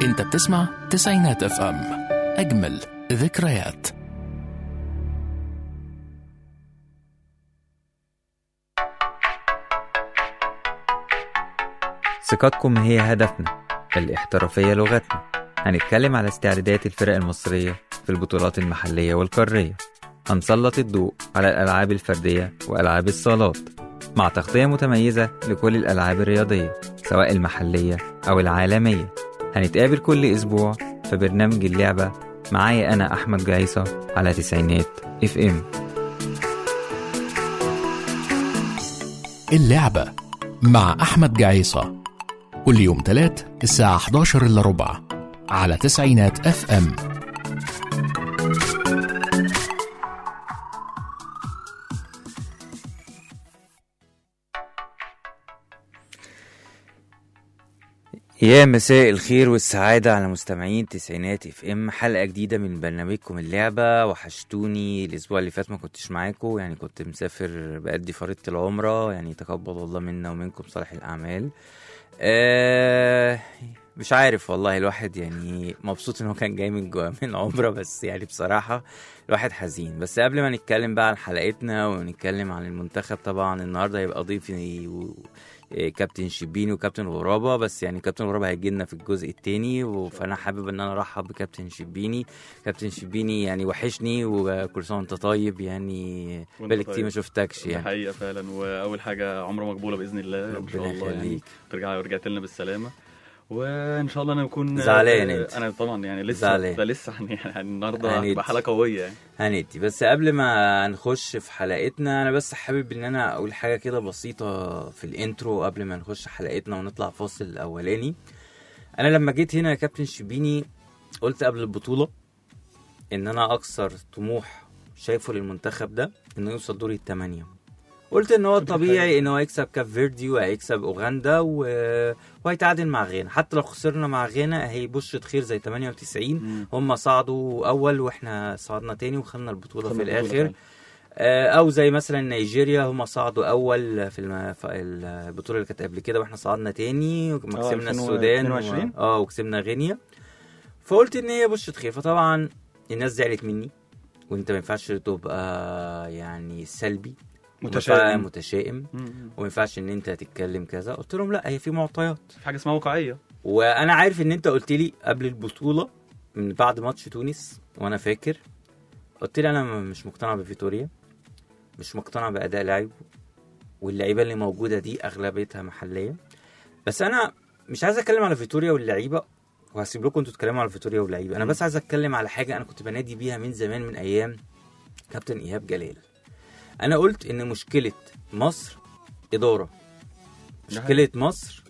انت بتسمع تسعينات اف ام اجمل ذكريات ثقتكم هي هدفنا الاحترافية لغتنا هنتكلم على استعدادات الفرق المصرية في البطولات المحلية والقارية هنسلط الضوء على الألعاب الفردية وألعاب الصالات مع تغطية متميزة لكل الألعاب الرياضية سواء المحلية أو العالمية هنتقابل كل أسبوع في برنامج اللعبة معايا أنا أحمد جعيصة على تسعينات اف ام اللعبة مع أحمد جعيصة كل يوم تلات الساعة 11 إلا ربع على تسعينات اف ام يا مساء الخير والسعادة على مستمعين تسعينات اف ام حلقة جديدة من برنامجكم اللعبة وحشتوني الأسبوع اللي فات ما كنتش معاكم يعني كنت مسافر بأدي فريضة العمرة يعني تقبل الله منا ومنكم صالح الأعمال آه مش عارف والله الواحد يعني مبسوط ان هو كان جاي من جوا من عمره بس يعني بصراحة الواحد حزين بس قبل ما نتكلم بقى عن حلقتنا ونتكلم عن المنتخب طبعا النهارده هيبقى ضيفي و... إيه، كابتن شبيني وكابتن غرابه بس يعني كابتن غرابه هيجي لنا في الجزء التاني فانا حابب ان انا ارحب بكابتن شبيني كابتن شبيني يعني وحشني وكل سنه وانت طيب يعني وأنت بقالي كتير طيب. ما شفتكش دي يعني حقيقة فعلا وأول حاجة عمره مقبولة بإذن الله إن شاء ربنا الله يعني يخليك. ترجع ورجعت لنا بالسلامة وإن شاء الله أنا أكون زعلان أنت. أنا طبعا يعني لسه زعلان. ده لسه يعني, يعني النهاردة هندي. هتبقى حلقة قوية يعني هندي بس قبل ما نخش في حلقتنا انا بس حابب ان انا اقول حاجه كده بسيطه في الانترو قبل ما نخش حلقتنا ونطلع فاصل الاولاني انا لما جيت هنا يا كابتن شبيني قلت قبل البطوله ان انا اكثر طموح شايفه للمنتخب ده انه يوصل دور الثمانيه قلت ان هو دي طبيعي حقيقة. ان هو يكسب كاب فيردي وهيكسب اوغندا و... وهيتعادل مع غانا حتى لو خسرنا مع غانا هي بشرة خير زي 98 هم صعدوا اول واحنا صعدنا تاني وخدنا البطوله في خدنا البطولة الاخر فعلا. آه، او زي مثلا نيجيريا هم صعدوا اول في, الم... في البطوله اللي كانت قبل كده واحنا صعدنا تاني وكسبنا آه، السودان 2022. و... اه وكسبنا غينيا فقلت ان هي بشرة خير فطبعا الناس زعلت مني وانت ما ينفعش تبقى يعني سلبي متشائم. متشائم مم. وما ينفعش ان انت تتكلم كذا قلت لهم لا هي في معطيات في حاجة اسمها واقعية وانا عارف ان انت قلت لي قبل البطوله من بعد ماتش تونس وانا فاكر قلت لي انا م- مش مقتنع بفيتوريا مش مقتنع باداء لعيبه واللعيبه اللي موجوده دي اغلبيتها محليه بس انا مش عايز اتكلم على فيتوريا واللعيبه وهسيب لكم انتوا تتكلموا على فيتوريا واللعيبه انا بس عايز اتكلم على حاجه انا كنت بنادي بيها من زمان من ايام كابتن ايهاب جلال انا قلت ان مشكله مصر اداره ده مشكله مصر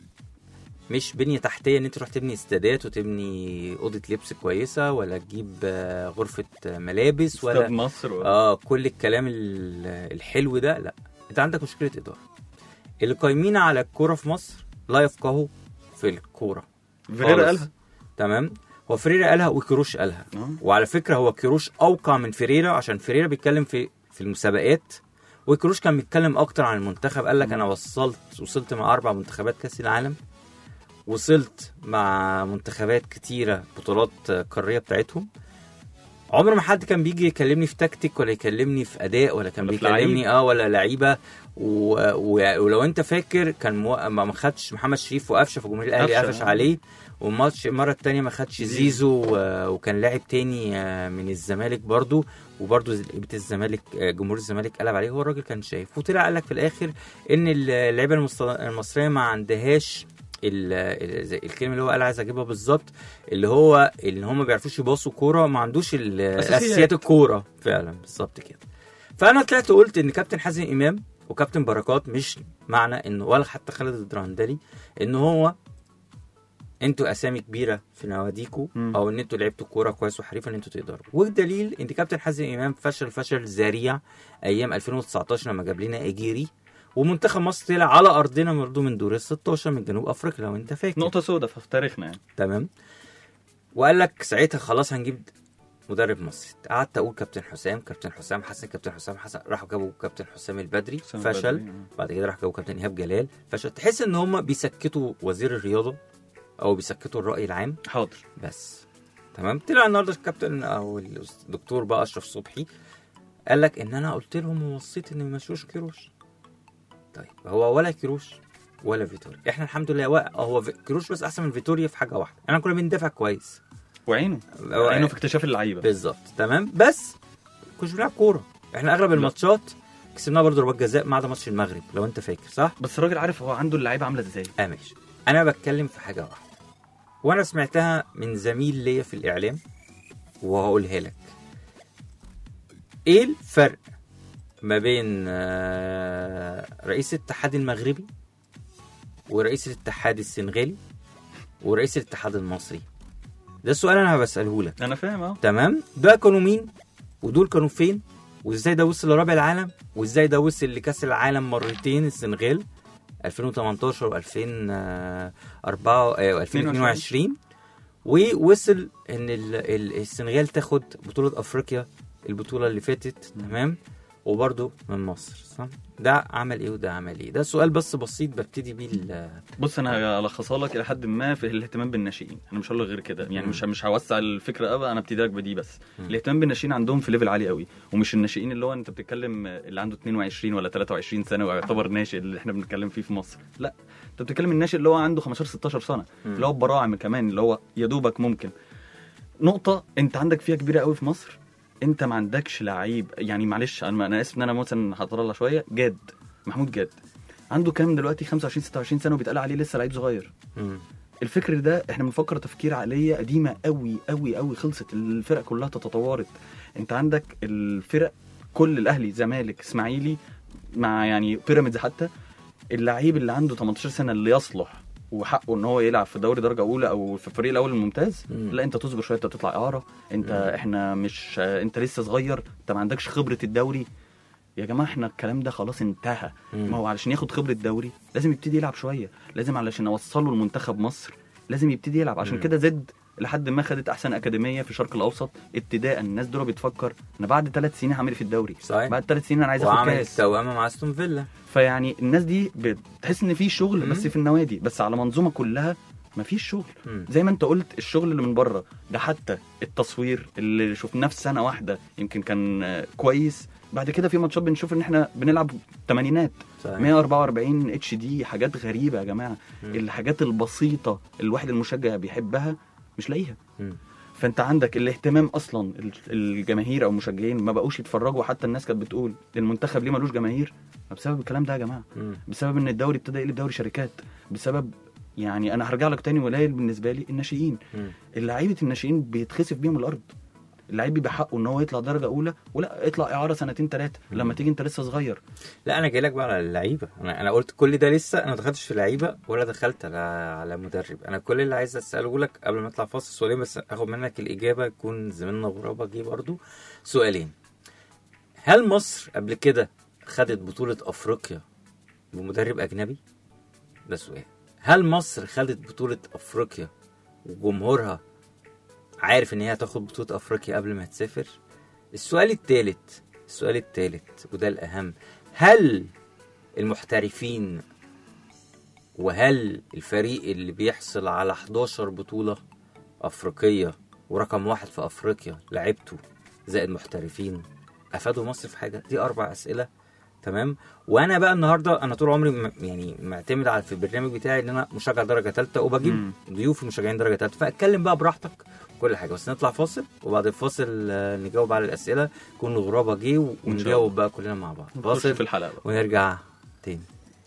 مش بنيه تحتيه ان انت تروح تبني استادات وتبني اوضه لبس كويسه ولا تجيب آه، غرفه آه، ملابس استاد ولا مصر و... اه كل الكلام ال- الحلو ده لا انت عندك مشكله اداره اللي قايمين على الكوره في مصر لا يفقهوا في الكوره فيريرا خالص. قالها تمام هو فريرا قالها وكيروش قالها آه. وعلى فكره هو كيروش اوقع من فريرا عشان فريرا بيتكلم في في المسابقات وكيروش كان بيتكلم اكتر عن المنتخب قال لك انا وصلت وصلت مع اربع منتخبات كاس العالم وصلت مع منتخبات كتيره بطولات قاريه بتاعتهم عمر ما حد كان بيجي يكلمني في تكتيك ولا يكلمني في اداء ولا كان ولا في بيكلمني لعيب. اه ولا لعيبه و... و... ولو انت فاكر كان مو... ما ما خدش محمد شريف وقفشه في جمهور الاهلي قفشة، قفش آه. عليه والماتش المره التانية ما خدش زيزو. زيزو و... وكان لاعب تاني آه، من الزمالك برضو وبرضو لعيبه الزمالك آه، جمهور الزمالك قلب عليه هو الراجل كان شايف وطلع قال لك في الاخر ان اللعيبه المص- المصريه ما عندهاش ال- ال- زي الكلمه اللي هو قال عايز اجيبها بالظبط اللي هو اللي هم ما بيعرفوش يباصوا كوره ما عندوش ال- أساسيات. اساسيات الكوره فعلا بالظبط كده فانا طلعت قلت ان كابتن حازم امام وكابتن بركات مش معنى ان ولا حتى خالد الدرندلي ان هو انتوا اسامي كبيره في نواديكوا مم. او ان انتوا لعبتوا كوره كويس وحريف ان انتوا تقدروا والدليل ان كابتن حازم امام فشل فشل ذريع ايام 2019 لما جاب لنا اجيري ومنتخب مصر طلع على ارضنا برضه من دور ال 16 من جنوب افريقيا لو انت فاكر نقطة سوداء في تاريخنا يعني تمام وقال لك ساعتها خلاص هنجيب مدرب مصري قعدت اقول كابتن حسام كابتن حسام حسن كابتن حسام حسن راحوا جابوا كابتن حسام البدري حسام فشل البدري، آه. بعد كده راح جابوا كابتن ايهاب جلال فشل تحس ان هم بيسكتوا وزير الرياضه او بيسكتوا الراي العام حاضر بس تمام طلع النهارده الكابتن او الدكتور بقى اشرف صبحي قال لك ان انا قلت لهم ووصيت ان ما يمشوش كيروش طيب هو ولا كيروش ولا فيتوريا احنا الحمد لله وا- هو في- كيروش بس احسن من فيتوريا في حاجه واحده احنا كنا بندافع كويس وعينه عينه في اكتشاف اللعيبه بالظبط تمام بس كناش بنلعب كوره احنا اغلب الماتشات كسبناها برضه ضربات جزاء ما عدا ماتش المغرب لو انت فاكر صح؟ بس الراجل عارف هو عنده اللعيبه عامله ازاي اه ماشي انا بتكلم في حاجه واحده وانا سمعتها من زميل ليا في الاعلام وهقولها لك ايه الفرق ما بين آه، رئيس الاتحاد المغربي ورئيس الاتحاد السنغالي ورئيس الاتحاد المصري ده السؤال انا بساله لك انا فاهم اه تمام ده كانوا مين ودول كانوا فين وازاي ده وصل لرابع العالم وازاي ده وصل لكاس العالم مرتين السنغال 2018 و2004 2022 ووصل ان ال- ال- السنغال تاخد بطولة افريقيا البطولة اللي فاتت تمام وبرده من مصر صح ده عمل ايه وده عمل ايه ده سؤال بس بسيط ببتدي بيه ال- بص انا هلخصها لك الى حد ما في الاهتمام بالناشئين انا مش هقول لك غير كده يعني مم. مش مش هوسع الفكره قوي انا ابتدي لك بدي بس مم. الاهتمام بالناشئين عندهم في ليفل عالي قوي ومش الناشئين اللي هو انت بتتكلم اللي عنده 22 ولا 23 سنه ويعتبر ناشئ اللي احنا بنتكلم فيه في مصر لا انت بتتكلم الناشئ اللي هو عنده 15 16 سنه مم. اللي هو براعم كمان اللي هو يا دوبك ممكن نقطه انت عندك فيها كبيره قوي في مصر انت ما عندكش لعيب يعني معلش انا انا اسف ان انا مثلا هطلع شويه جاد محمود جاد عنده كام دلوقتي 25 26 سنه وبيتقال عليه لسه لعيب صغير مم. الفكر ده احنا بنفكر تفكير عقليه قديمه قوي قوي قوي خلصت الفرق كلها تتطورت انت عندك الفرق كل الاهلي زمالك اسماعيلي مع يعني بيراميدز حتى اللعيب اللي عنده 18 سنه اللي يصلح وحقه ان هو يلعب في دوري درجه اولى او في الفريق الاول الممتاز مم. لا انت تصبر شويه انت تطلع اعاره انت مم. احنا مش انت لسه صغير انت ما عندكش خبره الدوري يا جماعه احنا الكلام ده خلاص انتهى مم. ما هو علشان ياخد خبره دوري لازم يبتدي يلعب شويه لازم علشان اوصله لمنتخب مصر لازم يبتدي يلعب عشان مم. كده زد لحد ما خدت احسن اكاديميه في الشرق الاوسط ابتداء الناس دول بتفكر انا بعد ثلاث سنين هعمل إيه في الدوري صحيح. بعد ثلاث سنين انا عايز اخد وعمل كاس التوأمة مع استون فيلا فيعني الناس دي بتحس ان في شغل مم. بس في النوادي بس على منظومه كلها مفيش شغل مم. زي ما انت قلت الشغل اللي من بره ده حتى التصوير اللي شفناه في سنه واحده يمكن كان آه، كويس بعد كده في ماتشات بنشوف ان احنا بنلعب تمانينات صحيح. 144 اتش دي حاجات غريبه يا جماعه مم. الحاجات البسيطه الواحد المشجع بيحبها مش لاقيها مم. فانت عندك الاهتمام اصلا ال- الجماهير او المشجعين ما بقوش يتفرجوا حتى الناس كانت بتقول المنتخب ليه ملوش جماهير ما بسبب الكلام ده يا جماعه مم. بسبب ان الدوري ابتدى يقلب دوري شركات بسبب يعني انا هرجع لك تاني قليل بالنسبه لي الناشئين مم. اللعيبه الناشئين بيتخسف بيهم الارض اللعيب بيبقى حقه ان هو يطلع درجه اولى ولا اطلع اعاره سنتين ثلاثه لما تيجي انت لسه صغير لا انا جاي لك بقى على اللعيبه انا انا قلت كل ده لسه انا ما دخلتش في لعيبه ولا دخلت على على مدرب انا كل اللي عايز اساله لك قبل ما اطلع فاصل سؤالين بس اخد منك الاجابه يكون زميلنا غرابه جه برضو سؤالين هل مصر قبل كده خدت بطوله افريقيا بمدرب اجنبي ده سؤال هل مصر خدت بطوله افريقيا وجمهورها عارف ان هي هتاخد بطوله افريقيا قبل ما تسافر السؤال الثالث السؤال الثالث وده الاهم هل المحترفين وهل الفريق اللي بيحصل على 11 بطولة أفريقية ورقم واحد في أفريقيا لعبته زائد محترفين أفادوا مصر في حاجة دي أربع أسئلة تمام وأنا بقى النهاردة أنا طول عمري م- يعني معتمد على في البرنامج بتاعي إن أنا مشجع درجة ثالثة وبجيب مم. ضيوفي مشجعين درجة ثالثة فأتكلم بقى براحتك كل حاجة بس نطلع فاصل وبعد الفاصل آه، نجاوب على الأسئلة يكون غرابة جه ونجاوب بقى كلنا مع بعض نخش فاصل في الحلقه بقى ونرجع تاني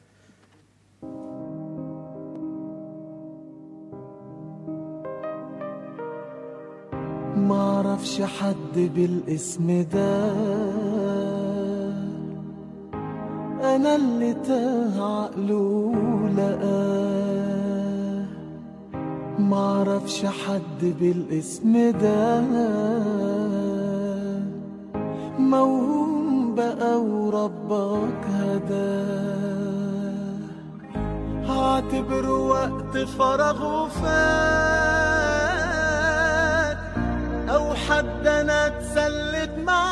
معرفش حد بالاسم ده انا اللي تاه عقله لقاه معرفش حد بالاسم ده موهوم بقى وربك هداه هعتبره وقت فراغ وفات او حد انا اتسلت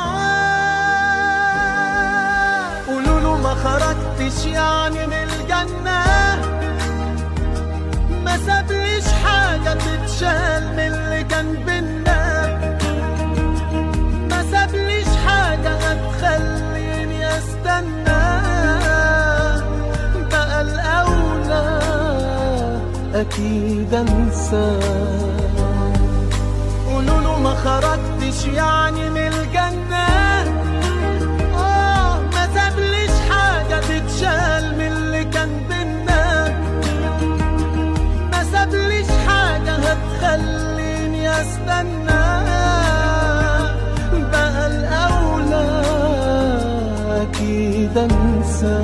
معاه قولوا له ما خرجتش يعني من الجنه ما سابليش سابليش حاجة تتشال من اللي كان بينا ما سابليش حاجة هتخليني استنى بقى الأولى أكيد أنسى قولوا له ما خرجتش يعني من الجنة آه ما سابليش حاجة تتشال من اللي كان بينا ما سابليش حاجة هتخليني استنى بقى الأولى أكيد أنسى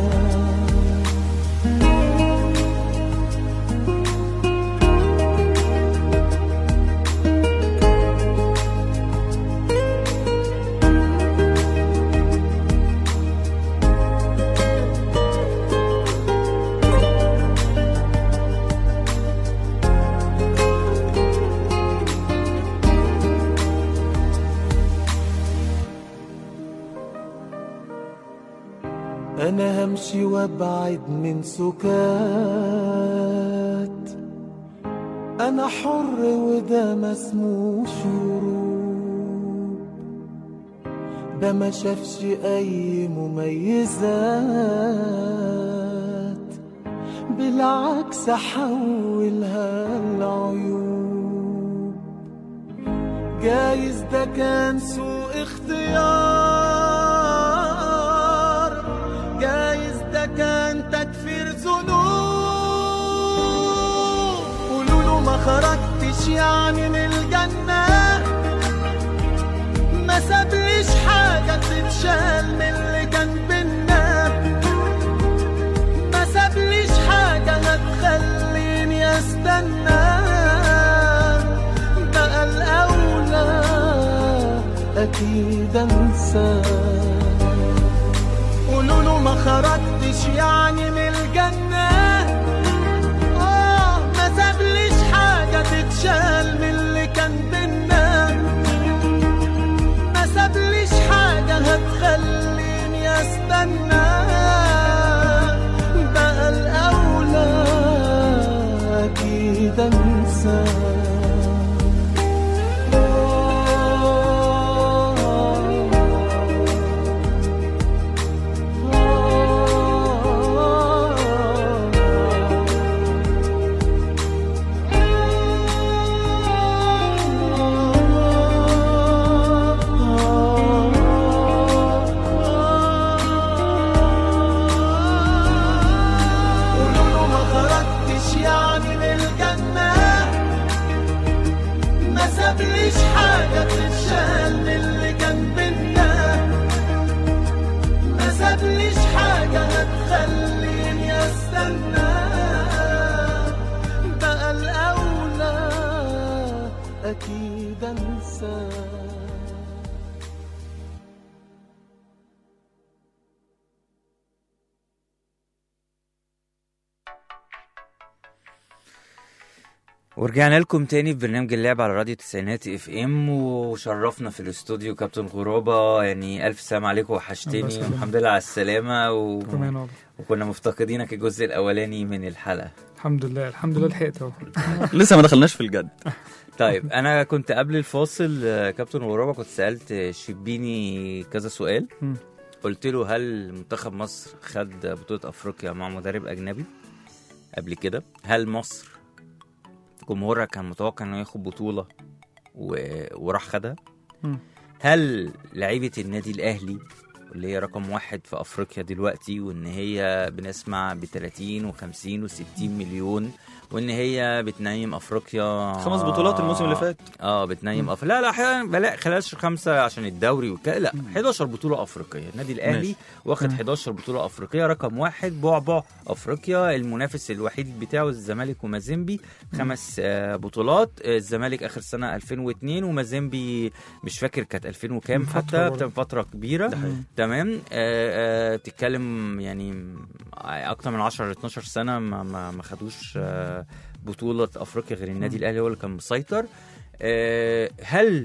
أنا همشي وأبعد من سكات أنا حر وده ما اسموش هروب ده ما شافش أي مميزات بالعكس حولها العيوب جايز ده كان سوء اختيار جايز ده كان تكفير ذنوب قولوا له ما خرجتش يعني من الجنة ما سابليش حاجة تتشال من اللي كان بينا ما سابليش حاجة هتخليني استنى بقى الأولى أكيد أنسى قولوا له ما خرجتش يعني من الجنة آه ما سابليش حاجة تتشال من اللي كان بينا ما سابليش حاجة هتخليني استنى بقى الأولى أكيد أنسى قولوا له ما خرجتش يعني من الجنة ما سابليش حاجة تتشال من اللي كان بينا ما سابليش حاجة هتخليني استنى بقى الأولى أكيد أنسى ورجعنا لكم تاني في برنامج اللعب على راديو تسعينات اف ام وشرفنا في الاستوديو كابتن غرابة يعني الف سلام عليكم الله وحشتني يسلمك. والحمد لله على السلامة و... كمان والله وكنا مفتقدينك الجزء الاولاني من الحلقة الحمد لله الحمد لله لحقت اهو لسه ما دخلناش في الجد طيب انا كنت قبل الفاصل آه، كابتن غرابة كنت سألت شبيني كذا سؤال مم. قلت له هل منتخب مصر خد بطولة افريقيا مع مدرب اجنبي قبل كده هل مصر جمهورها كان متوقع انه ياخد بطولة و... وراح خدها مم. هل لعيبة النادي الأهلي اللي هي رقم واحد في أفريقيا دلوقتي وإن هي بنسمع ب 30 و50 و60 مليون وإن هي بتنيم أفريقيا خمس بطولات الموسم اللي فات اه بتنيم أف... لا لا احيانا بلا خلال خمسه عشان الدوري وكده لا 11 بطوله افريقيه النادي الاهلي ماشي. واخد مم. 11 بطوله افريقيه رقم واحد بعبع افريقيا المنافس الوحيد بتاعه الزمالك ومازيمبي خمس آه، بطولات آه، الزمالك اخر سنه 2002 ومازيمبي مش فاكر كانت 2000 وكام من فترة حتى برضه. كان فتره كبيره ده حقيقي. تمام آه، آه، بتتكلم يعني اكتر من 10 12 سنه ما ما, ما خدوش آه، بطوله افريقيا غير النادي الاهلي هو اللي كان مسيطر آه، هل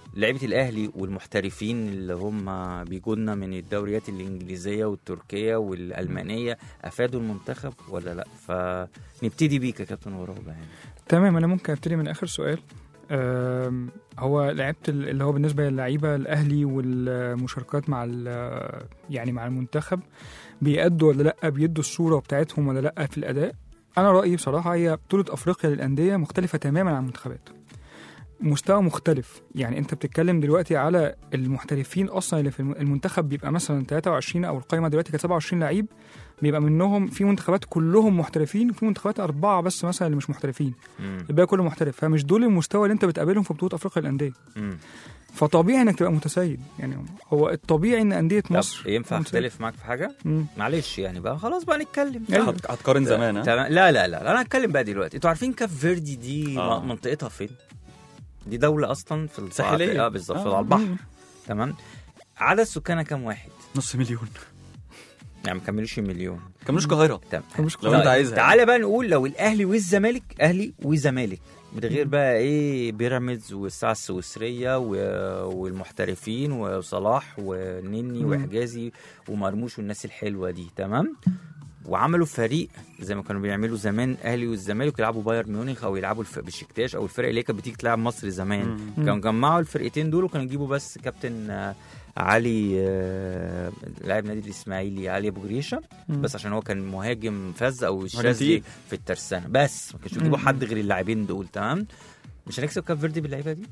لعيبه الاهلي والمحترفين اللي هم بيجوا لنا من الدوريات الانجليزيه والتركيه والالمانيه افادوا المنتخب ولا لا فنبتدي بيك يا كابتن غرابه يعني تمام انا ممكن ابتدي من اخر سؤال أم، هو لعيبه ال- اللي هو بالنسبه للعيبه الاهلي والمشاركات مع ال- يعني مع المنتخب بيأدوا ولا لا بيدوا الصوره بتاعتهم ولا لا في الاداء انا رايي بصراحه هي بطوله افريقيا للانديه مختلفه تماما عن المنتخبات مستوى مختلف يعني انت بتتكلم دلوقتي على المحترفين اصلا اللي في الم- المنتخب بيبقى مثلا 23 او القائمه دلوقتي كانت 27 لعيب بيبقى منهم في منتخبات كلهم محترفين وفي منتخبات اربعه بس مثلا اللي مش محترفين مم. الباقي كله محترف فمش دول المستوى اللي انت بتقابلهم في بطوله افريقيا للانديه مم. فطبيعي انك تبقى متسيد يعني هو الطبيعي ان انديه طب مصر ينفع تبقى متسيد. اختلف معاك في حاجه مم. معلش يعني بقى خلاص بقى نتكلم أيوة. هت- هتقارن زمان ها تمام لا لا لا انا هتكلم بقى دلوقتي انتوا عارفين كاب فيردي دي آه. م- منطقتها فين دي دوله اصلا في البحر ساحلية. اه بالظبط آه. في على البحر مم. تمام عدد سكانها كام واحد نص مليون يعني ما كملوش مليون كملوش القاهره تمام مش لو طيب، انت عايزها تعالى بقى نقول لو الاهلي والزمالك اهلي وزمالك من غير بقى ايه بيراميدز والساعه السويسريه و... والمحترفين وصلاح ونني مم. وحجازي ومرموش والناس الحلوه دي تمام وعملوا فريق زي ما كانوا بيعملوا زمان اهلي والزمالك يلعبوا بايرن ميونخ او يلعبوا الف... بشكتاش او الفرق اللي هي كانت بتيجي تلعب مصر زمان مم. كانوا جمعوا الفرقتين دول وكانوا يجيبوا بس كابتن آه، علي آه، لاعب نادي الاسماعيلي علي ابو جريشه مم. بس عشان هو كان مهاجم فز او مهاجم الشاذلي تقيل. في الترسانه بس ما كانش بيجيبوا مم. حد غير اللاعبين دول تمام مش هنكسب كاب فيردي باللعيبه دي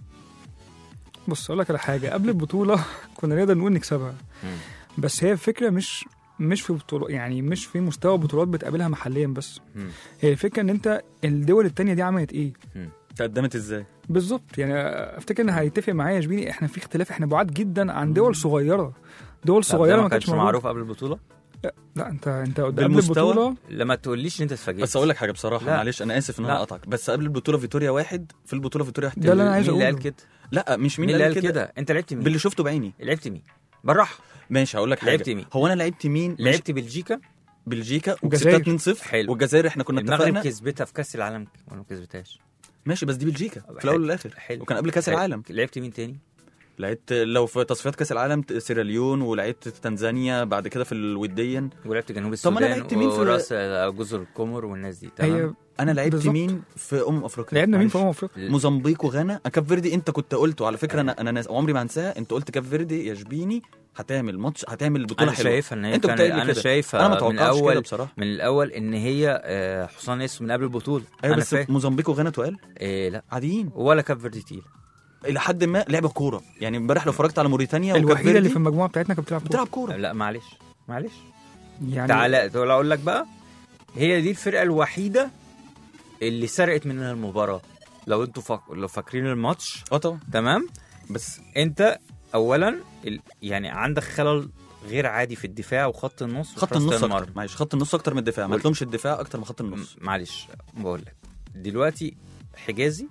بص اقول لك على حاجه قبل البطوله كنا نقدر نقول نكسبها مم. بس هي الفكره مش مش في بطولات يعني مش في مستوى بطولات بتقابلها محليا بس مم. هي الفكره ان انت الدول التانية دي عملت ايه تقدمت ازاي بالظبط يعني افتكر ان هيتفق معايا شبيني احنا في اختلاف احنا بعاد جدا عن دول صغيره دول طب ده صغيره ما ما كانش كانتش موجودة. معروف قبل البطوله لا انت انت قبل بالمستوى؟ البطوله لما تقوليش ان انت اتفاجئت بس اقول لك حاجه بصراحه لا. معلش انا اسف ان انا لا. اقطعك بس قبل البطوله فيتوريا واحد في البطوله فيتوريا واحد ده اللي أنا عايز مين اللي قال أقوله. كده لا مش مين, مين اللي قال كده انت لعبت مين باللي شفته بعيني لعبت مين بالراحه ماشي هقول لك حاجه لعبت مين؟ هو انا لعبت مين مش لعبت بلجيكا بلجيكا والجزائر. وكسبتها 2-0 حلو. والجزائر احنا كنا المغرب اتفقنا كسبتها في كاس العالم ولا ما كسبتهاش ماشي بس دي بلجيكا في حلو. الاول والاخر حلو وكان قبل كاس حلو. العالم لعبت مين تاني لعبت لو في تصفيات كاس العالم سيراليون ولعبت تنزانيا بعد كده في الوديا ولعبت جنوب طب ما أنا السودان لعبت مين في- وراس جزر القمر والناس دي تمام هي انا لعبت بالظبط. مين في ام افريقيا لعبنا مين في معلش. امم افريقيا موزمبيق وغانا كاب فيردي انت كنت قلته على فكره انا انا ناس عمري ما هنساها انت قلت كاب فيردي يا شبيني هتعمل ماتش هتعمل بطوله انا حلوه شايفها ان هي انت كان بتقولي انا كده. شايفها انا ما من توقعتش كده الاول بصراحه من الاول ان هي آه، حصان اسود من قبل البطوله ايوه انا بس فاهم موزمبيق وغانا تقال إيه لا عاديين ولا كاب فيردي تقيل الى حد ما لعبه كوره يعني امبارح لو اتفرجت على موريتانيا وكاب الوحيده اللي فيردي في المجموعه بتاعتنا كانت بتلعب كورة. بتلعب كوره لا معلش معلش يعني تعالى تعالى اقول لك بقى هي دي الفرقه الوحيده اللي سرقت منها المباراه لو انتوا فاك... لو فاكرين الماتش اه طبعا تمام بس انت اولا ال... يعني عندك خلل غير عادي في الدفاع وخط النص خط وحراسة النص المرمى. اكتر معلش خط النص اكتر من الدفاع ما وال- قلتلهمش الدفاع اكتر من خط النص م- معلش بقول لك دلوقتي حجازي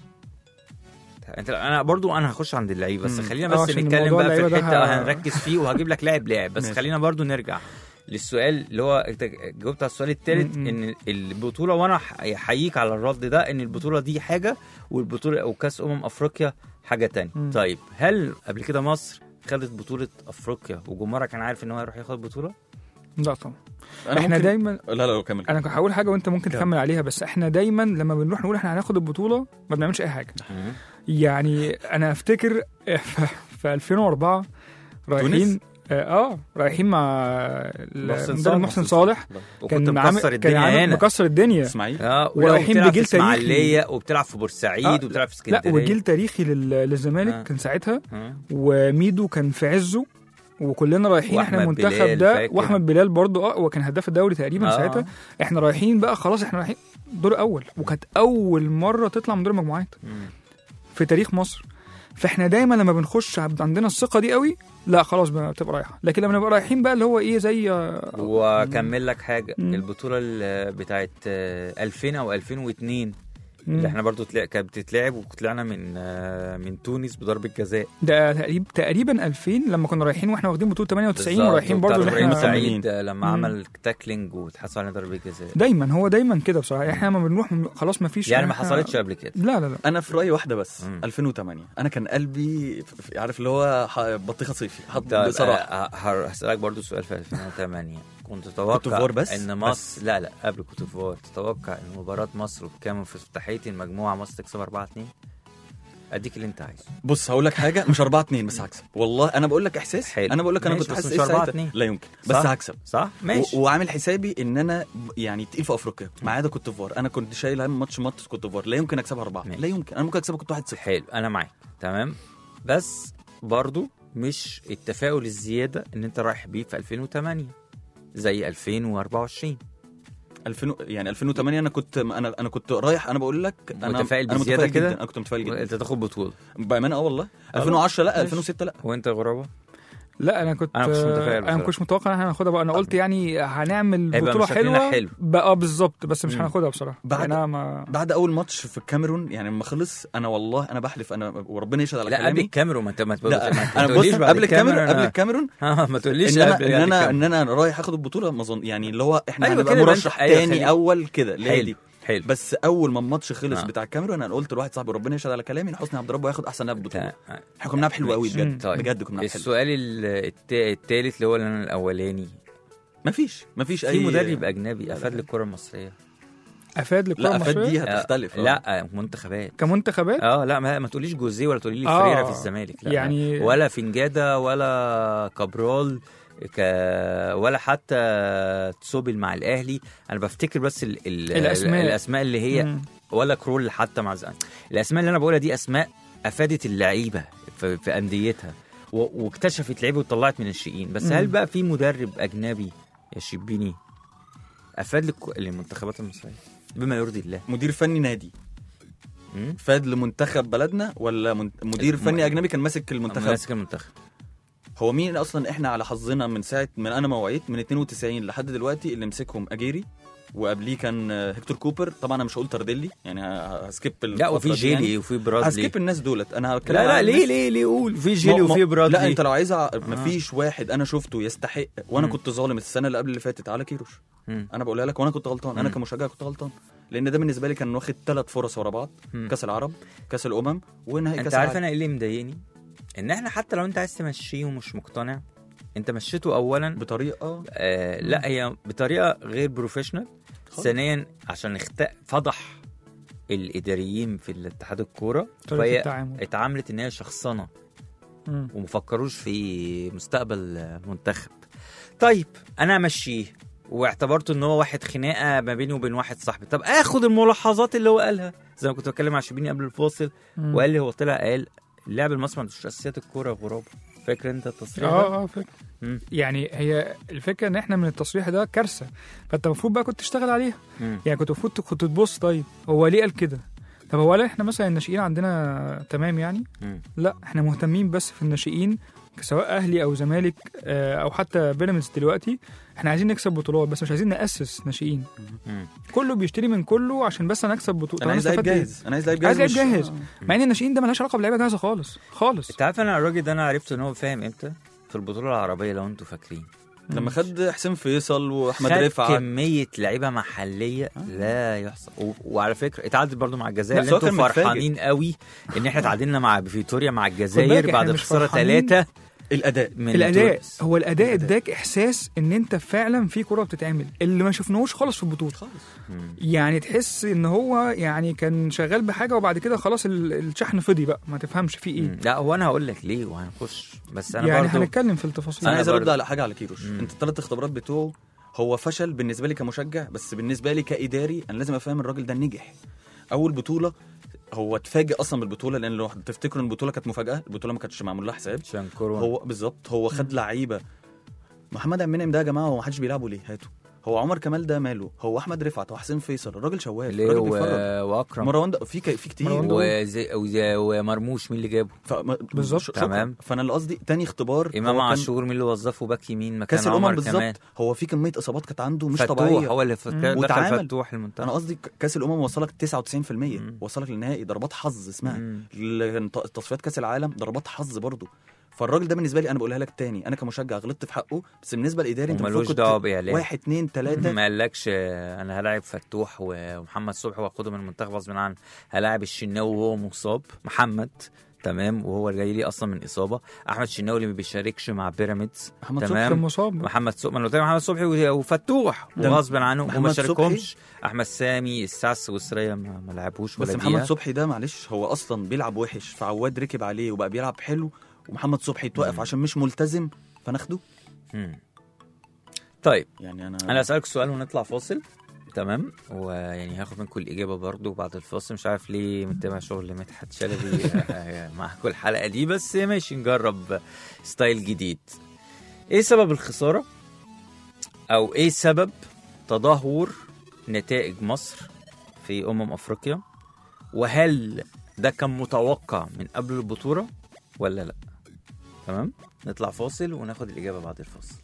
انت انا برضو انا هخش عند اللعيب بس مم. خلينا اه، بس عشان نتكلم موضوع بقى في اللعيبة ده الحته ه- هنركز فيه وهجيب لك لاعب لاعب بس ماشي. خلينا برضو نرجع للسؤال اللي هو انت جاوبت على السؤال الثالث مم. ان البطوله وانا ح- احييك على الرد ده ان البطوله دي حاجه والبطوله او كاس امم افريقيا حاجه تانية مم. طيب هل قبل كده مصر خدت بطوله افريقيا وجمهورها كان عارف ان هو هيروح ياخد بطوله لا طبعا انا احنا ممكن... دايما لا لا لا كمل انا هقول حاجه وانت ممكن كمل. تكمل عليها بس احنا دايما لما بنروح نقول احنا هناخد البطوله ما بنعملش اي حاجه يعني انا افتكر في 2004 رايحين اه آه، رايحين مع المدرب محسن صالح وكنت كان عامل مكسر كان عامل الدنيا هنا مكسر الدنيا اسماعيل اه ورايحين وبتلعب بجيل في تاريخي. اسماعيليه وبتلعب في بورسعيد آه، وبتلعب في لا اسكندريه وجيل تاريخي لل- للزمالك آه. كان ساعتها آه. وميدو كان في عزه وكلنا رايحين احنا وأحمد المنتخب بلال ده فاكر. واحمد بلال برضه اه وكان هداف الدوري تقريبا آه. ساعتها احنا رايحين بقى خلاص احنا رايحين دور اول وكانت اول مره تطلع من دور المجموعات مم. في تاريخ مصر فاحنا دايما لما بنخش عب- عندنا الثقه دي قوي لا خلاص بقى بتبقى رايحه لكن لما نبقى رايحين بقى اللي هو ايه زي آه، واكمل لك حاجه مم. البطوله ال- بتاعت آه، 2000 او 2002 مم. اللي احنا برضو تلا... كانت بتتلعب وطلعنا من آه، من تونس بضربه جزاء ده تقريبا تقريبا 2000 لما كنا رايحين واحنا واخدين بطوله 98 بالظبط. ورايحين وبتاع برضه ان ابراهيم احنا سعيد آه، لما مم. عمل تاكلينج واتحسب علينا ضربه جزاء دايما هو دايما كده بصراحه احنا لما بنروح م- خلاص ما فيش يعني ما إحنا- حصلتش قبل كده لا لا لا انا في رايي واحده بس مم. 2008 انا كان قلبي ف- ف- عارف اللي هو ح- بطيخه صيفي حط طيب بصراحه آه، ه- هسألك برضو سؤال في 2008 كنت كوت تتوقع ديفوار بس؟ ان مصر لا لا قبل كوت ديفوار تتوقع ان مباراة مصر وكان في افتتاحية المجموعة مصر تكسب 4 2 اديك اللي انت عايزه بص هقول لك حاجه مش 4 2 بس هكسب والله انا بقول لك احساس حلو. انا بقول لك انا ماشي، كنت بس حاسس مش ايه 4 ساعتها 2. لا يمكن بس صح؟ هكسب صح ماشي و- وعامل حسابي ان انا ب- يعني تقيل في افريقيا ما عدا كوت ديفوار انا كنت شايل هم ماتش ماتش كوت ديفوار لا يمكن اكسبها اربعه ماشي. لا يمكن انا ممكن اكسبها كنت 1 0 حلو انا معاك تمام بس برضو مش التفاؤل الزيادة ان انت رايح بيه في 2008 زي 2024 2000 يعني 2008 انا كنت انا انا كنت رايح انا بقول لك انا متفائل انا بزيادة متفائل كده؟ جدا انا كنت متفائل جدا انت تاخد بطولة بامانه اه والله آه. 2010 لا ماشي. 2006 لا وانت يا غرابة لا انا كنت أنا ما كنتش متفائل انا ما بصراحة. كنتش متوقع ان احنا هناخدها بقى انا قلت يعني هنعمل هيبقى بطوله مشاكلنا حلوه حلو. بقى بالظبط بس مش مم. هناخدها بصراحه بعد- يعني أنا ما بعد اول ماتش في الكاميرون يعني لما خلص انا والله انا بحلف انا وربنا يشهد على لا قبل كلامي الكاميرون ما انت ما لا ما انا بص تقوليش بعد قبل الكاميرون أنا- قبل الكاميرون اه ما تقوليش ان انا قبل ان انا الكاميرون. ان انا رايح اخد البطوله ما اظن يعني اللي هو احنا أيوة هنبقى كده يبقى مرشح أنت- أيوة تاني خلي- اول كده اللي هي حلو دي حلو بس اول ما الماتش خلص آه. بتاع الكاميرون انا قلت لواحد صاحبي ربنا يشهد على كلامي ان حسني عبد ربه ياخد احسن لاعب بطوله تا- احنا كنا بنلعب حلو قوي ماشي. بجد طيب. بجد كنا بنلعب حلو السؤال ال- الت- التالت اللي هو اللي انا الاولاني مفيش مفيش اي في مدرب اجنبي افاد للكره المصريه افاد للكره لا افاد المصريه دي هتختلف آه، لا منتخبات كمنتخبات اه لا ما, ما تقوليش جوزيه ولا تقولي لي آه، فريرا في الزمالك لا يعني- ولا فنجاده ولا كابرال ك... ولا حتى تسوبل مع الاهلي انا بفتكر بس ال... ال... الأسماء. الاسماء اللي هي مم. ولا كرول حتى مع زمان. الاسماء اللي انا بقولها دي اسماء افادت اللعيبه في, في انديتها و... واكتشفت لعيبه وطلعت من الشقين بس مم. هل بقى في مدرب اجنبي يا شبيني افاد للك... للمنتخبات المصريه بما يرضي الله مدير فني نادي مم؟ فاد لمنتخب بلدنا ولا من- مدير م- فني اجنبي كان ماسك المنتخب ماسك المنتخب هو مين اصلا احنا على حظنا من ساعه من انا ما وعيت من 92 لحد دلوقتي اللي مسكهم اجيري وقبليه كان آه، هيكتور كوبر طبعا انا مش هقول تردلي يعني ه- هسكيب لا وفي الفترة دي يعني. جيلي وفي برادلي هسكيب الناس دولت انا هتكلم لا لا عن ليه الناس- ليه ليه قول في ما- جيلي ما- وفي برادلي لا انت لو عايز أع- مفيش واحد انا شفته يستحق وانا مم. كنت ظالم السنه اللي قبل اللي فاتت على كيروش مم. انا بقولها لك وانا كنت غلطان انا مم. كمشجع كنت غلطان لان ده بالنسبه لي كان واخد ثلاث فرص ورا بعض مم. كاس العرب كاس الامم ونهائي انت كاس عارف العالم انا ايه اللي مضايقني ان احنا حتى لو انت عايز تمشيه ومش مقتنع انت مشيته اولا بطريقه آه لا هي بطريقه غير بروفيشنال خالص. ثانيا عشان اخت... فضح الاداريين في الاتحاد الكوره طريقه فهي التعامل اتعاملت ان هي شخصنه مم. ومفكروش في مستقبل منتخب طيب انا امشيه واعتبرته ان هو واحد خناقه ما بيني وبين واحد صاحبي طب اخد الملاحظات اللي هو قالها زي ما كنت بتكلم مع شبيني قبل الفاصل مم. وقال لي هو طلع قال اللاعب المصري ما عندوش اساسيات الكوره يا غراب فاكر انت التصريح ده؟ اه اه فاكر مم. يعني هي الفكره ان احنا من التصريح ده كارثه فانت المفروض بقى كنت تشتغل عليها مم. يعني كنت المفروض كنت تبص طيب هو ليه قال كده طب هو ليه احنا مثلا الناشئين عندنا تمام يعني مم. لا احنا مهتمين بس في الناشئين سواء اهلي او زمالك آه، او حتى بيراميدز دلوقتي احنا عايزين نكسب بطولات بس مش عايزين ناسس ناشئين مم. كله بيشتري من كله عشان بس انا اكسب بطوله طب انا عايز لعيب استفدت إيه؟ جاهز انا عايز لعيب جاهز عايز لعيب مش- جاهز مع ان الناشئين ده ملهاش علاقه بلعيبه جاهزه خالص خالص انت عارف انا الراجل ده انا عرفت ان هو فاهم امتى في البطوله العربيه لو انتوا فاكرين لما خد حسين فيصل واحمد خد رفعت كميه لعيبه محليه لا يحصى و... وعلى فكره اتعادل برضو مع الجزائر لا، اللي سواء انتوا كان متفاجئ. فرحانين قوي ان احنا اتعادلنا مع فيتوريا مع بالك الجزائر احنا بعد مش خساره فرحانين. ثلاثه الاداء من الاداء تونس. هو الاداء الأداء. اداك احساس ان انت فعلا في كره بتتعمل اللي ما شفناهوش خالص في البطوله خالص مم. يعني تحس ان هو يعني كان شغال بحاجه وبعد كده خلاص ال- الشحن فضي بقى ما تفهمش فيه مم. ايه لا هو انا هقول لك ليه وهنخش بس انا يعني برضو هنتكلم في التفاصيل انا أنا عايز ارد برضه- على حاجه على كيروش مم. انت الثلاث اختبارات بتوعه هو فشل بالنسبه لي كمشجع بس بالنسبه لي كاداري انا لازم افهم الراجل ده نجح اول بطوله هو اتفاجئ اصلا بالبطوله لان لو تفتكروا ان البطوله كانت مفاجاه البطوله ما كانتش معمول لها حساب شانكورون هو بالظبط هو خد لعيبه محمد عبد المنعم ده يا جماعه هو ما حدش بيلعبه ليه هاته هو عمر كمال ده ماله هو احمد رفعت وحسين فيصل الراجل شوال ليه الراجل و... بيتفرج واكرم مروان ده في ك- في كتير مروان ده- وزي... وزي... ومرموش مين اللي جابه فما- بالظبط. ش- شكراً. تمام. فانا اللي قصدي تاني اختبار امام هو كان عاشور مين اللي وظفه باك يمين مكان كاس عمر الامم كمان بالظبط هو في كميه اصابات كانت عنده مش فتوح طبيعيه هو اللي فك... مم. دخل وتعامل. فتوح المنتخب انا قصدي ك- كاس الامم وصلك 99% مم. وصلك للنهائي ضربات حظ اسمها مم. ال- ت- تصفيات كاس العالم ضربات حظ برضه فالراجل ده بالنسبه لي انا بقولها لك تاني انا كمشجع غلطت في حقه بس بالنسبه للاداري انت وملوش المفروض كنت دعوه باعلام واحد اتنين تلاته ما قالكش آه، انا هلاعب فتوح و- ومحمد صبحي واخده من المنتخب غصب عنه هلاعب الشناوي وهو مصاب محمد تمام وهو جاي لي اصلا من اصابه احمد شناوي اللي ما بيشاركش مع بيراميدز محمد كان تمام مصاب محمد صبحي ما انا قلت لك محمد صبحي و- وفتوح ده وغصب عنه محمد وما صبحي؟ شاركهمش احمد سامي السعس وسرية ما, ما لعبوش بس ولا محمد دقيقة. صبحي ده معلش هو اصلا بيلعب وحش فعواد ركب عليه وبقى بيلعب حلو ومحمد صبحي اتوقف مم. عشان مش ملتزم فناخده مم. طيب يعني انا انا اسالك سؤال ونطلع فاصل تمام ويعني هاخد منكم الاجابه برضو بعد الفاصل مش عارف ليه متابع شغل مدحت شلبي آه، معاكم الحلقه دي بس ماشي نجرب ستايل جديد ايه سبب الخساره او ايه سبب تدهور نتائج مصر في امم افريقيا وهل ده كان متوقع من قبل البطوله ولا لا تمام نطلع فاصل وناخد الاجابه بعد الفاصل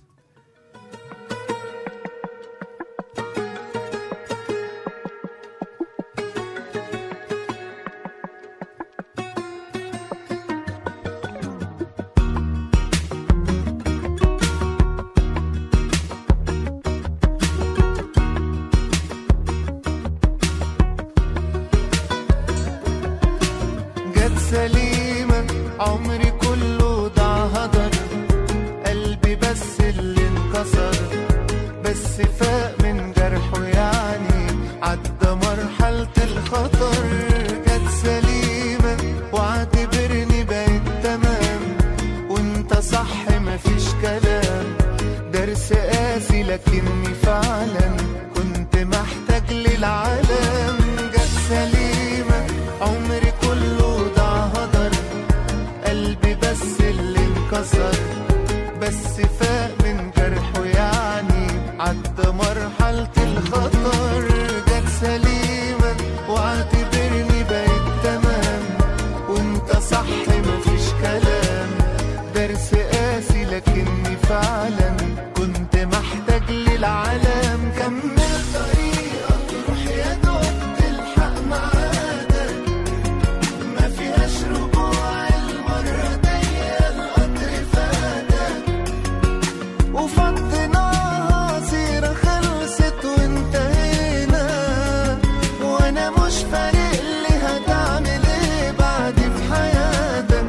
جت سليمة عمري كله ضاع هدر قلبي بس اللي انكسر بس فاق من جرحه يعني عدى مرحلة الخطر جت سليمة واعتبرني بقيت تمام وانت صح مفيش كلام درس قاسي لكني فعلا كنت محتاج للعالم جت سليمة عمري كله ضاع هدر قلبي بس اللي انكسر بس فاق من جرحه يعني عدى مرحلة الخطر جت سليمة واعتبرني بقيت تمام وانت صح مفيش كلام درس قاسي لكني فعلا كنت محتاج للعالم كمل طريقك روح يا دوب تلحق معادك ما فيهاش رجوع المرة دي القطر فاتك وفضيناها سيرة خلصت وانتهينا وانا مش فارق لي هتعمل ايه بعد في حياتك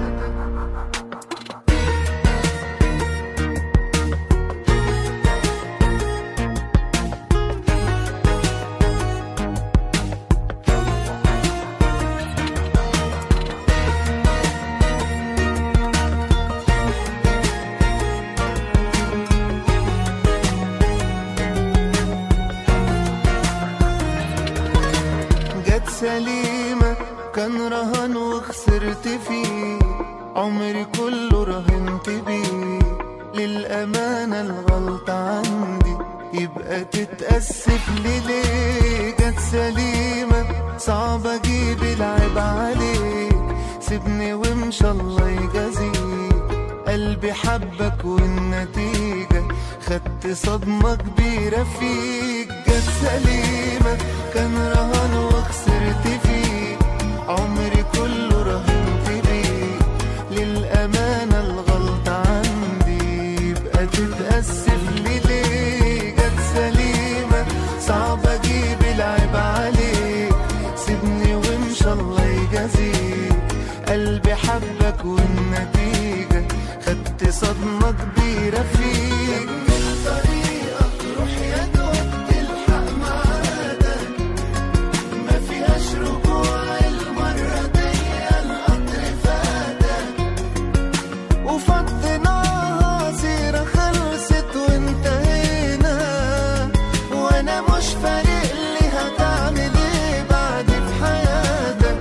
جت سليمة كان رهان وخسرت فيه عمري كله رهنت بيه للأمانة الغلطة عندي يبقى تتأسف لي ليه جت سليمة صعب أجيب العيب عليك سيبني وامشى الله يجازيك قلبي حبك والنتيجة خدت صدمة كبيرة فيك جت سليمة كان رهان وخسرت فيه عمري كله رهنت بيه للأمانة الغلطة عندي يبقى تتأسف لي ليه جت سليمة صعب أجيب العيب عليك سيبني وامشى الله يجازيك قلبي حبك والنتيجة خدت صدمة كبيرة فيك كمل طريقك روح يا دوب تلحق معادك ما فيهاش رجوع المرة دي القطر فاتك وفضيناها سيرة خلصت وانتهينا وانا مش فارق لي هتعمل ايه بعد في حياتك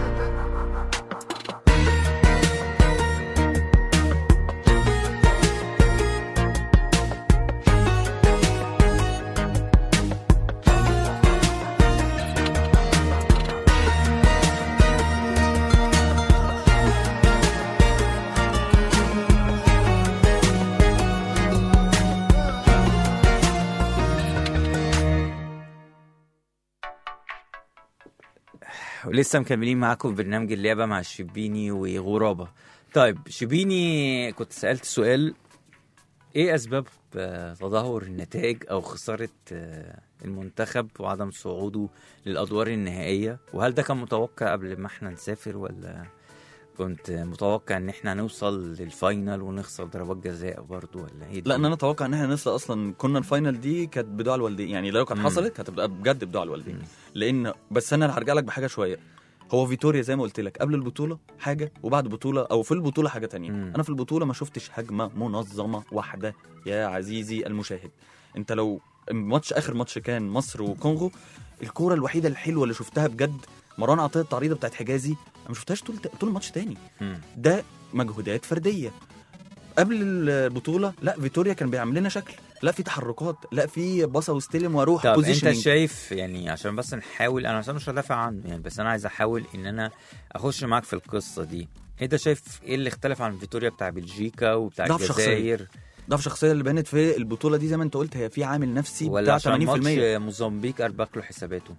ولسه مكملين معاكم في برنامج اللعبة مع الشبيني وغرابة طيب شبيني كنت سألت سؤال ايه اسباب آه، تدهور النتائج او خسارة آه، المنتخب وعدم صعوده للادوار النهائية وهل ده كان متوقع قبل ما احنا نسافر ولا كنت متوقع ان احنا نوصل للفاينل ونخسر ضربات جزاء برضو ولا ايه لا ان انا اتوقع ان احنا نصل اصلا كنا الفاينل دي كانت بدعاء الوالدين يعني لو كانت مم. حصلت كانت هتبقى بجد بدعاء الوالدين مم. لان بس انا هرجع لك بحاجه شويه هو فيتوريا زي ما قلت لك قبل البطوله حاجه وبعد البطوله او في البطوله حاجه تانية مم. انا في البطوله ما شفتش هجمه منظمه واحده يا عزيزي المشاهد انت لو ماتش اخر ماتش كان مصر وكونغو الكوره الوحيده الحلوه اللي شفتها بجد مروان عطيه التعريضه بتاعت حجازي انا ما شفتهاش طول طول الماتش تاني مم. ده مجهودات فرديه قبل البطوله لا فيتوريا كان بيعمل لنا شكل لا في تحركات لا في باصه واستلم واروح طب انت بوزيشننج شايف يعني عشان بس نحاول انا عشان مش هدافع عنه يعني بس انا عايز احاول ان انا اخش معاك في القصه دي انت شايف ايه اللي اختلف عن فيتوريا بتاع بلجيكا وبتاع ضعف شخصية. الجزائر ضعف الشخصيه اللي بانت في البطوله دي زي ما انت قلت هي في عامل نفسي ولا بتاع عشان 80% ماتش موزمبيق اربك له حساباته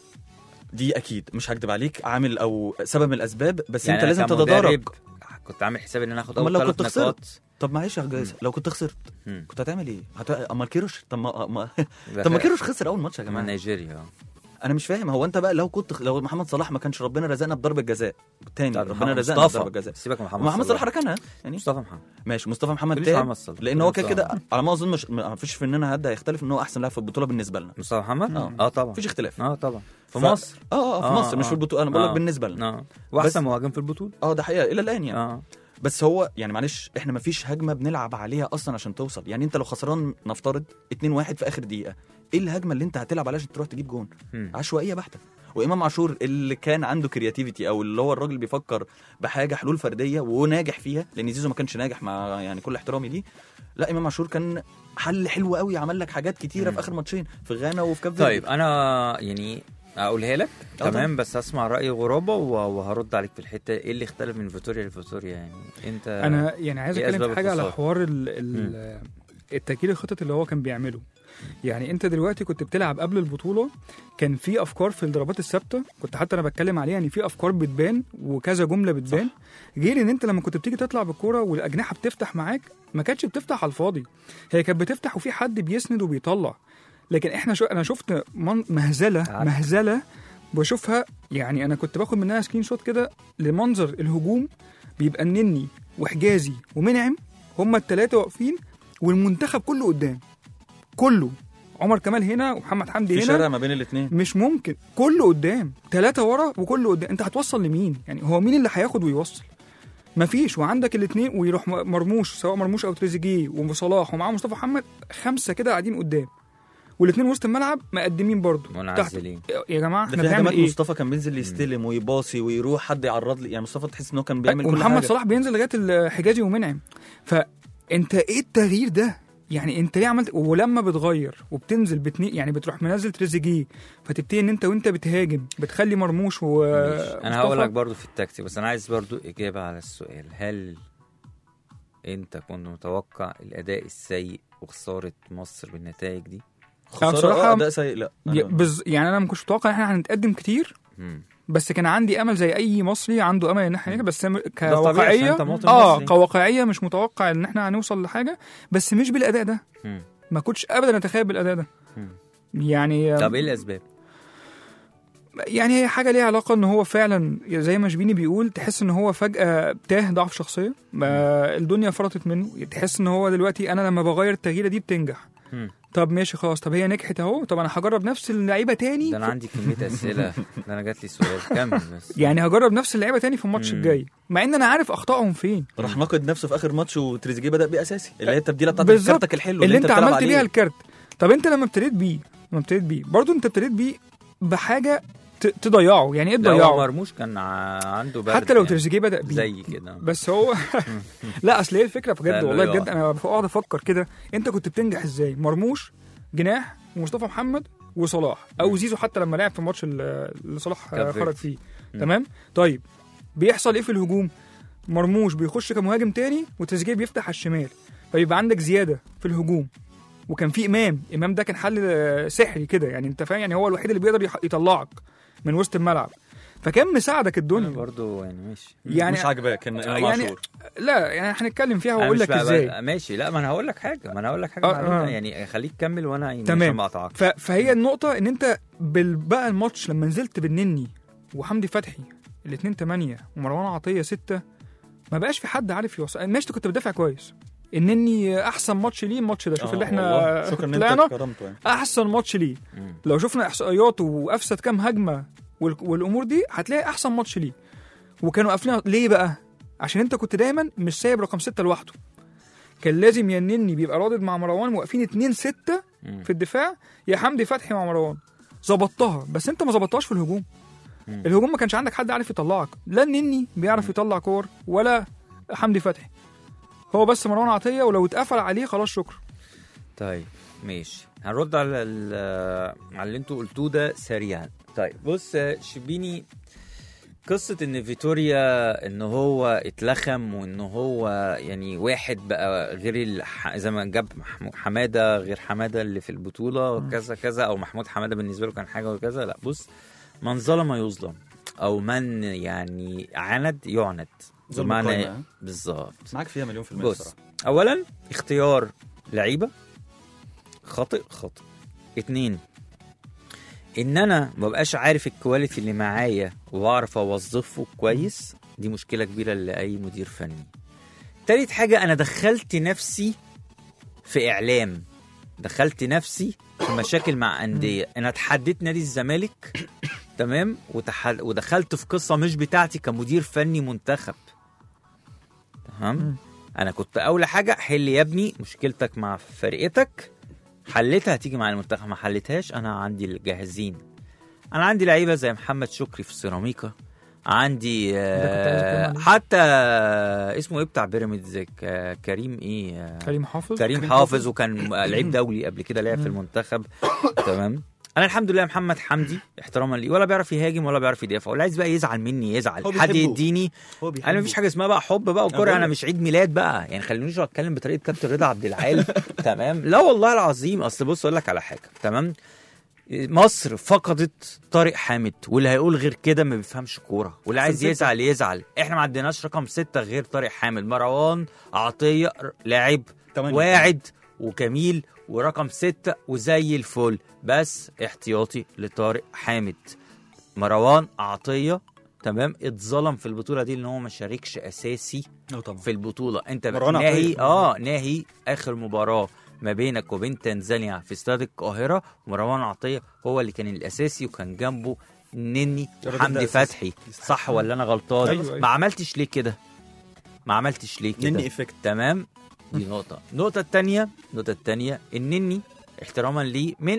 دي اكيد مش هكدب عليك عامل او سبب من الاسباب بس يعني انت لازم أنا كمدرب تتدارك كنت عامل حسابي ان انا اخد أمال اول لو ثلاث كنت خسرت؟ نقاط طب معلش يا جايز مم. لو كنت خسرت مم. كنت هتعمل ايه؟ هت... اما كيروش طب ما ما- ده طب ما ف- كيروش خسر اول ماتش يا كمان جماعه نيجيريا اه. انا مش فاهم هو انت بقى لو كنت لو محمد صلاح ما كانش ربنا رزقنا بضربه جزاء تاني طب ربنا رزقنا مصطفى. بضربه جزاء سيبك من محمد, محمد صلاح ركنها يعني مصطفى محمد ماشي مصطفى محمد تقوليش تاب محمد صلاح. لان هو كده مصطفى كده على ما اظن مش ما فيش في اننا حد هيختلف ان هو احسن لاعب في البطوله بالنسبه لنا مصطفى محمد اه. اه طبعا مفيش اختلاف اه طبعا في ف- مصر اه اه في آه، مصر مش آه. في البطوله انا بقول لك آه. بالنسبه لنا اه واحسن بس- مهاجم في البطوله اه ده حقيقه الى الان يعني اه بس هو يعني معلش احنا ما فيش هجمه بنلعب عليها اصلا عشان توصل يعني انت لو خسران نفترض 2-1 في اخر دقيقه ايه الهجمه اللي انت هتلعب عليها عشان تروح تجيب جون مم. عشوائيه بحته وامام عاشور اللي كان عنده كرياتيفيتي او اللي هو الراجل بيفكر بحاجه حلول فرديه وناجح فيها لان زيزو ما كانش ناجح مع يعني كل احترامي ليه لا امام عاشور كان حل حلو قوي عمل لك حاجات كتيره مم. في اخر ماتشين في غانا وفي كاب فيردي. طيب انا يعني اقولها لك آه تمام بس اسمع راي غرابه و- وهرد عليك في الحته ايه اللي اختلف من فيتوريا لفيتوريا يعني انت انا يعني عايز إيه اتكلم أسباب في حاجه على الخسارة؟ حوار ال ال التكيل الخطط اللي هو كان بيعمله يعني انت دلوقتي كنت بتلعب قبل البطوله كان في افكار في الضربات الثابته كنت حتى انا بتكلم عليها يعني في افكار بتبان وكذا جمله بتبان غير ان انت لما كنت بتيجي تطلع بالكوره والاجنحه بتفتح معاك ما كانتش بتفتح على الفاضي هي كانت بتفتح وفي حد بيسند وبيطلع لكن احنا شو انا شفت من- مهزله عارف. مهزله بشوفها يعني انا كنت باخد منها سكرين شوت كده لمنظر الهجوم بيبقى النني وحجازي ومنعم هما الثلاثه واقفين والمنتخب كله قدام كله عمر كمال هنا ومحمد حمدي في هنا شارع ما بين الاثنين مش ممكن كله قدام ثلاثة ورا وكله قدام انت هتوصل لمين يعني هو مين اللي هياخد ويوصل مفيش وعندك الاثنين ويروح م- مرموش سواء مرموش او تريزيجيه وصلاح ومعاه مصطفى محمد خمسة كده قاعدين قدام والاثنين وسط الملعب مقدمين برضه منعزلين يا جماعه ده احنا في بنعمل هجمات ايه مصطفى كان بينزل يستلم ويباصي ويروح حد يعرض لي يعني مصطفى تحس ان هو كان بيعمل كل ومحمد حاجه صلاح بينزل لغايه الحجازي ومنعم فانت ايه التغيير ده يعني انت ليه عملت ولما بتغير وبتنزل بتني يعني بتروح منزل تريزيجيه فتبتدي ان انت وانت بتهاجم بتخلي مرموش و ماشي. انا هقول لك مصطفى. برضو في التكتيك بس انا عايز برضو اجابه على السؤال هل انت كنت متوقع الاداء السيء وخساره مصر بالنتائج دي خساره بصراحة- اه اداء سيء لا يا- أنا- بز... يعني انا ما كنتش متوقع ان احنا هنتقدم كتير مم. بس كان عندي امل زي اي مصري عنده امل ان احنا ننجح بس م- طبيعي عشان كواقعيه انت مواطن اه مصري. كواقعيه مش متوقع ان احنا هنوصل لحاجه بس مش بالاداء ده مم. ما كنتش ابدا اتخيل بالاداء ده مم. يعني طب ايه الاسباب؟ يعني هي حاجه ليها علاقه ان هو فعلا زي ما شبيني بيقول تحس ان هو فجاه تاه ضعف شخصيه ما الدنيا فرطت منه تحس ان هو دلوقتي انا لما بغير التغييره دي بتنجح مم. طب ماشي خلاص طب هي نجحت اهو طب انا هجرب نفس اللعيبه تاني ده انا عندي كميه اسئله ده انا جات لي سؤال كمل بس يعني هجرب نفس اللعيبه تاني في الماتش مم. الجاي مع ان انا عارف اخطائهم فين راح ناقد نفسه في اخر ماتش وتريزيجيه بدا بيه اساسي اللي هي التبديله بتاعت بالظبط. كارتك الحلو اللي انت بتلعب عملت عليه. بيها الكارت طب انت لما ابتديت بيه لما ابتديت بيه برضو انت ابتديت بيه بحاجه ت- تضيعه يعني ايه لا هو تضيعه مرموش كان ع- عنده برد حتى لو يعني. تريزيجيه بدا بيه زي كده بس هو لا اصل هي الفكره لا، بجد لا، والله لا. بجد انا بقعد افكر كده انت كنت بتنجح ازاي مرموش جناح ومصطفى محمد وصلاح او زيزو حتى لما لعب في الماتش اللي اللي صلاح كاب فيردي. خرج فيه مم. تمام طيب بيحصل ايه في الهجوم مرموش بيخش كمهاجم تاني وتريزيجيه بيفتح على الشمال فيبقى عندك زياده في الهجوم وكان في امام امام ده كان حل آه، سحري كده يعني انت فاهم يعني هو الوحيد اللي بيقدر يح- يطلعك من وسط الملعب فكان مساعدك انا الدنيا برضو يعني ماشي يعني مش عاجباك ان امام يعني عاشور لا يعني هنتكلم فيها أنا واقول مش لك بقى- ازاي بقى- ماشي لا ما انا هقول لك حاجه ما انا هقول لك حاجه آه، معلومة، آه. يعني خليك كمل وانا يعني تمام. عشان ما اقطعكش ف... فهي النقطة ان انت بال... بقى الماتش لما نزلت بالنني وحمدي فتحي الاثنين 8 ومروان عطية 6 ما بقاش في حد عارف يوصل ماشي كنت بدافع كويس النني احسن ماتش ليه الماتش ده شوف آه، اللي احنا والله. شكرا ان طلعنا انت كرمته يعني احسن ماتش ليه مم. لو شفنا احصائياته وافسد كام هجمه وال- والامور دي هتلاقي احسن ماتش ليه وكانوا قافلين ليه بقى عشان انت كنت دايما مش سايب رقم ستة لوحده كان لازم يا النني بيبقى رادد مع مروان واقفين اتنين ستة مم. في الدفاع يا حمدي فتحي مع مروان ظبطتها بس انت ما ظبطتهاش في الهجوم مم. الهجوم ما كانش عندك حد عارف يطلعك لا النني بيعرف يطلع كور ولا حمدي فتحي هو بس مروان عطيه ولو اتقفل عليه خلاص شكرا طيب ماشي هنرد على ال- على اللي انتوا قلتوه ده سريعا طيب بص آه، شبيني قصة ان فيتوريا ان هو اتلخم وان هو يعني واحد بقى غير الح... زي ما جاب مح- حمادة غير حمادة اللي في البطولة وكذا كذا او محمود حمادة بالنسبة له كان حاجة وكذا لا بص من ظلم يظلم او من يعني عند يعند ظلم بمعنى القايمة، ها؟ بالظبط معاك فيها مليون في المية بص بصراحه اولا اختيار لعيبه خاطئ خاطئ اتنين ان انا مبقاش عارف الكواليتي اللي معايا واعرف اوظفه كويس دي مشكله كبيره لاي مدير فني تالت حاجه انا دخلت نفسي في اعلام دخلت نفسي في مشاكل مع انديه انا اتحديت نادي الزمالك تمام وتحل... ودخلت في قصه مش بتاعتي كمدير فني منتخب تمام مم. انا كنت اول حاجه حل يا ابني مشكلتك مع فرقتك حلتها هتيجي مع المنتخب ما حلتهاش انا عندي الجاهزين انا عندي لعيبه زي محمد شكري في السيراميكا عندي ده كنت عايز أتكلم آه عليه. حتى اسمه ايه بتاع بيراميدز ك- كريم ايه آه، كريم حافظ كريم كريم حافظ حافظ. وكان لعيب دولي قبل كده لعب في المنتخب تمام انا الحمد لله محمد حمدي احتراما ليه ولا بيعرف يهاجم ولا بيعرف يدافع واللي عايز بقى يزعل مني يزعل هو حد بيحبه. يديني هو بيحبه. انا مفيش حاجه اسمها بقى حب بقى وكوره بقول انا لك. مش عيد ميلاد بقى يعني خلونيش اتكلم بطريقه كابتن رضا عبد العال تمام لا والله العظيم اصل بص اقول لك على حاجه تمام مصر فقدت طارق حامد واللي هيقول غير كده ما بيفهمش كوره واللي عايز ستة. يزعل يزعل احنا ما عندناش رقم ستة غير طارق حامد مروان عطيه لاعب تمانية. واعد وجميل ورقم ستة وزي الفل بس احتياطي لطارق حامد مروان عطيه تمام اتظلم في البطوله دي ان هو ما شاركش اساسي اه طبعا في البطوله انت مروان ناهي عطية. اه ناهي اخر مباراه ما بينك وبين تنزانيا في استاد القاهره مروان عطيه هو اللي كان الاساسي وكان جنبه نني الراجل ده وحمدي أساسي. فتحي صح ولا انا غلطان أيوة، أيوة. ما عملتش ليه كده ما عملتش ليه كده نني افكت تمام دي نقطة النقطة التانية النقطة التانية النني احتراما ليه من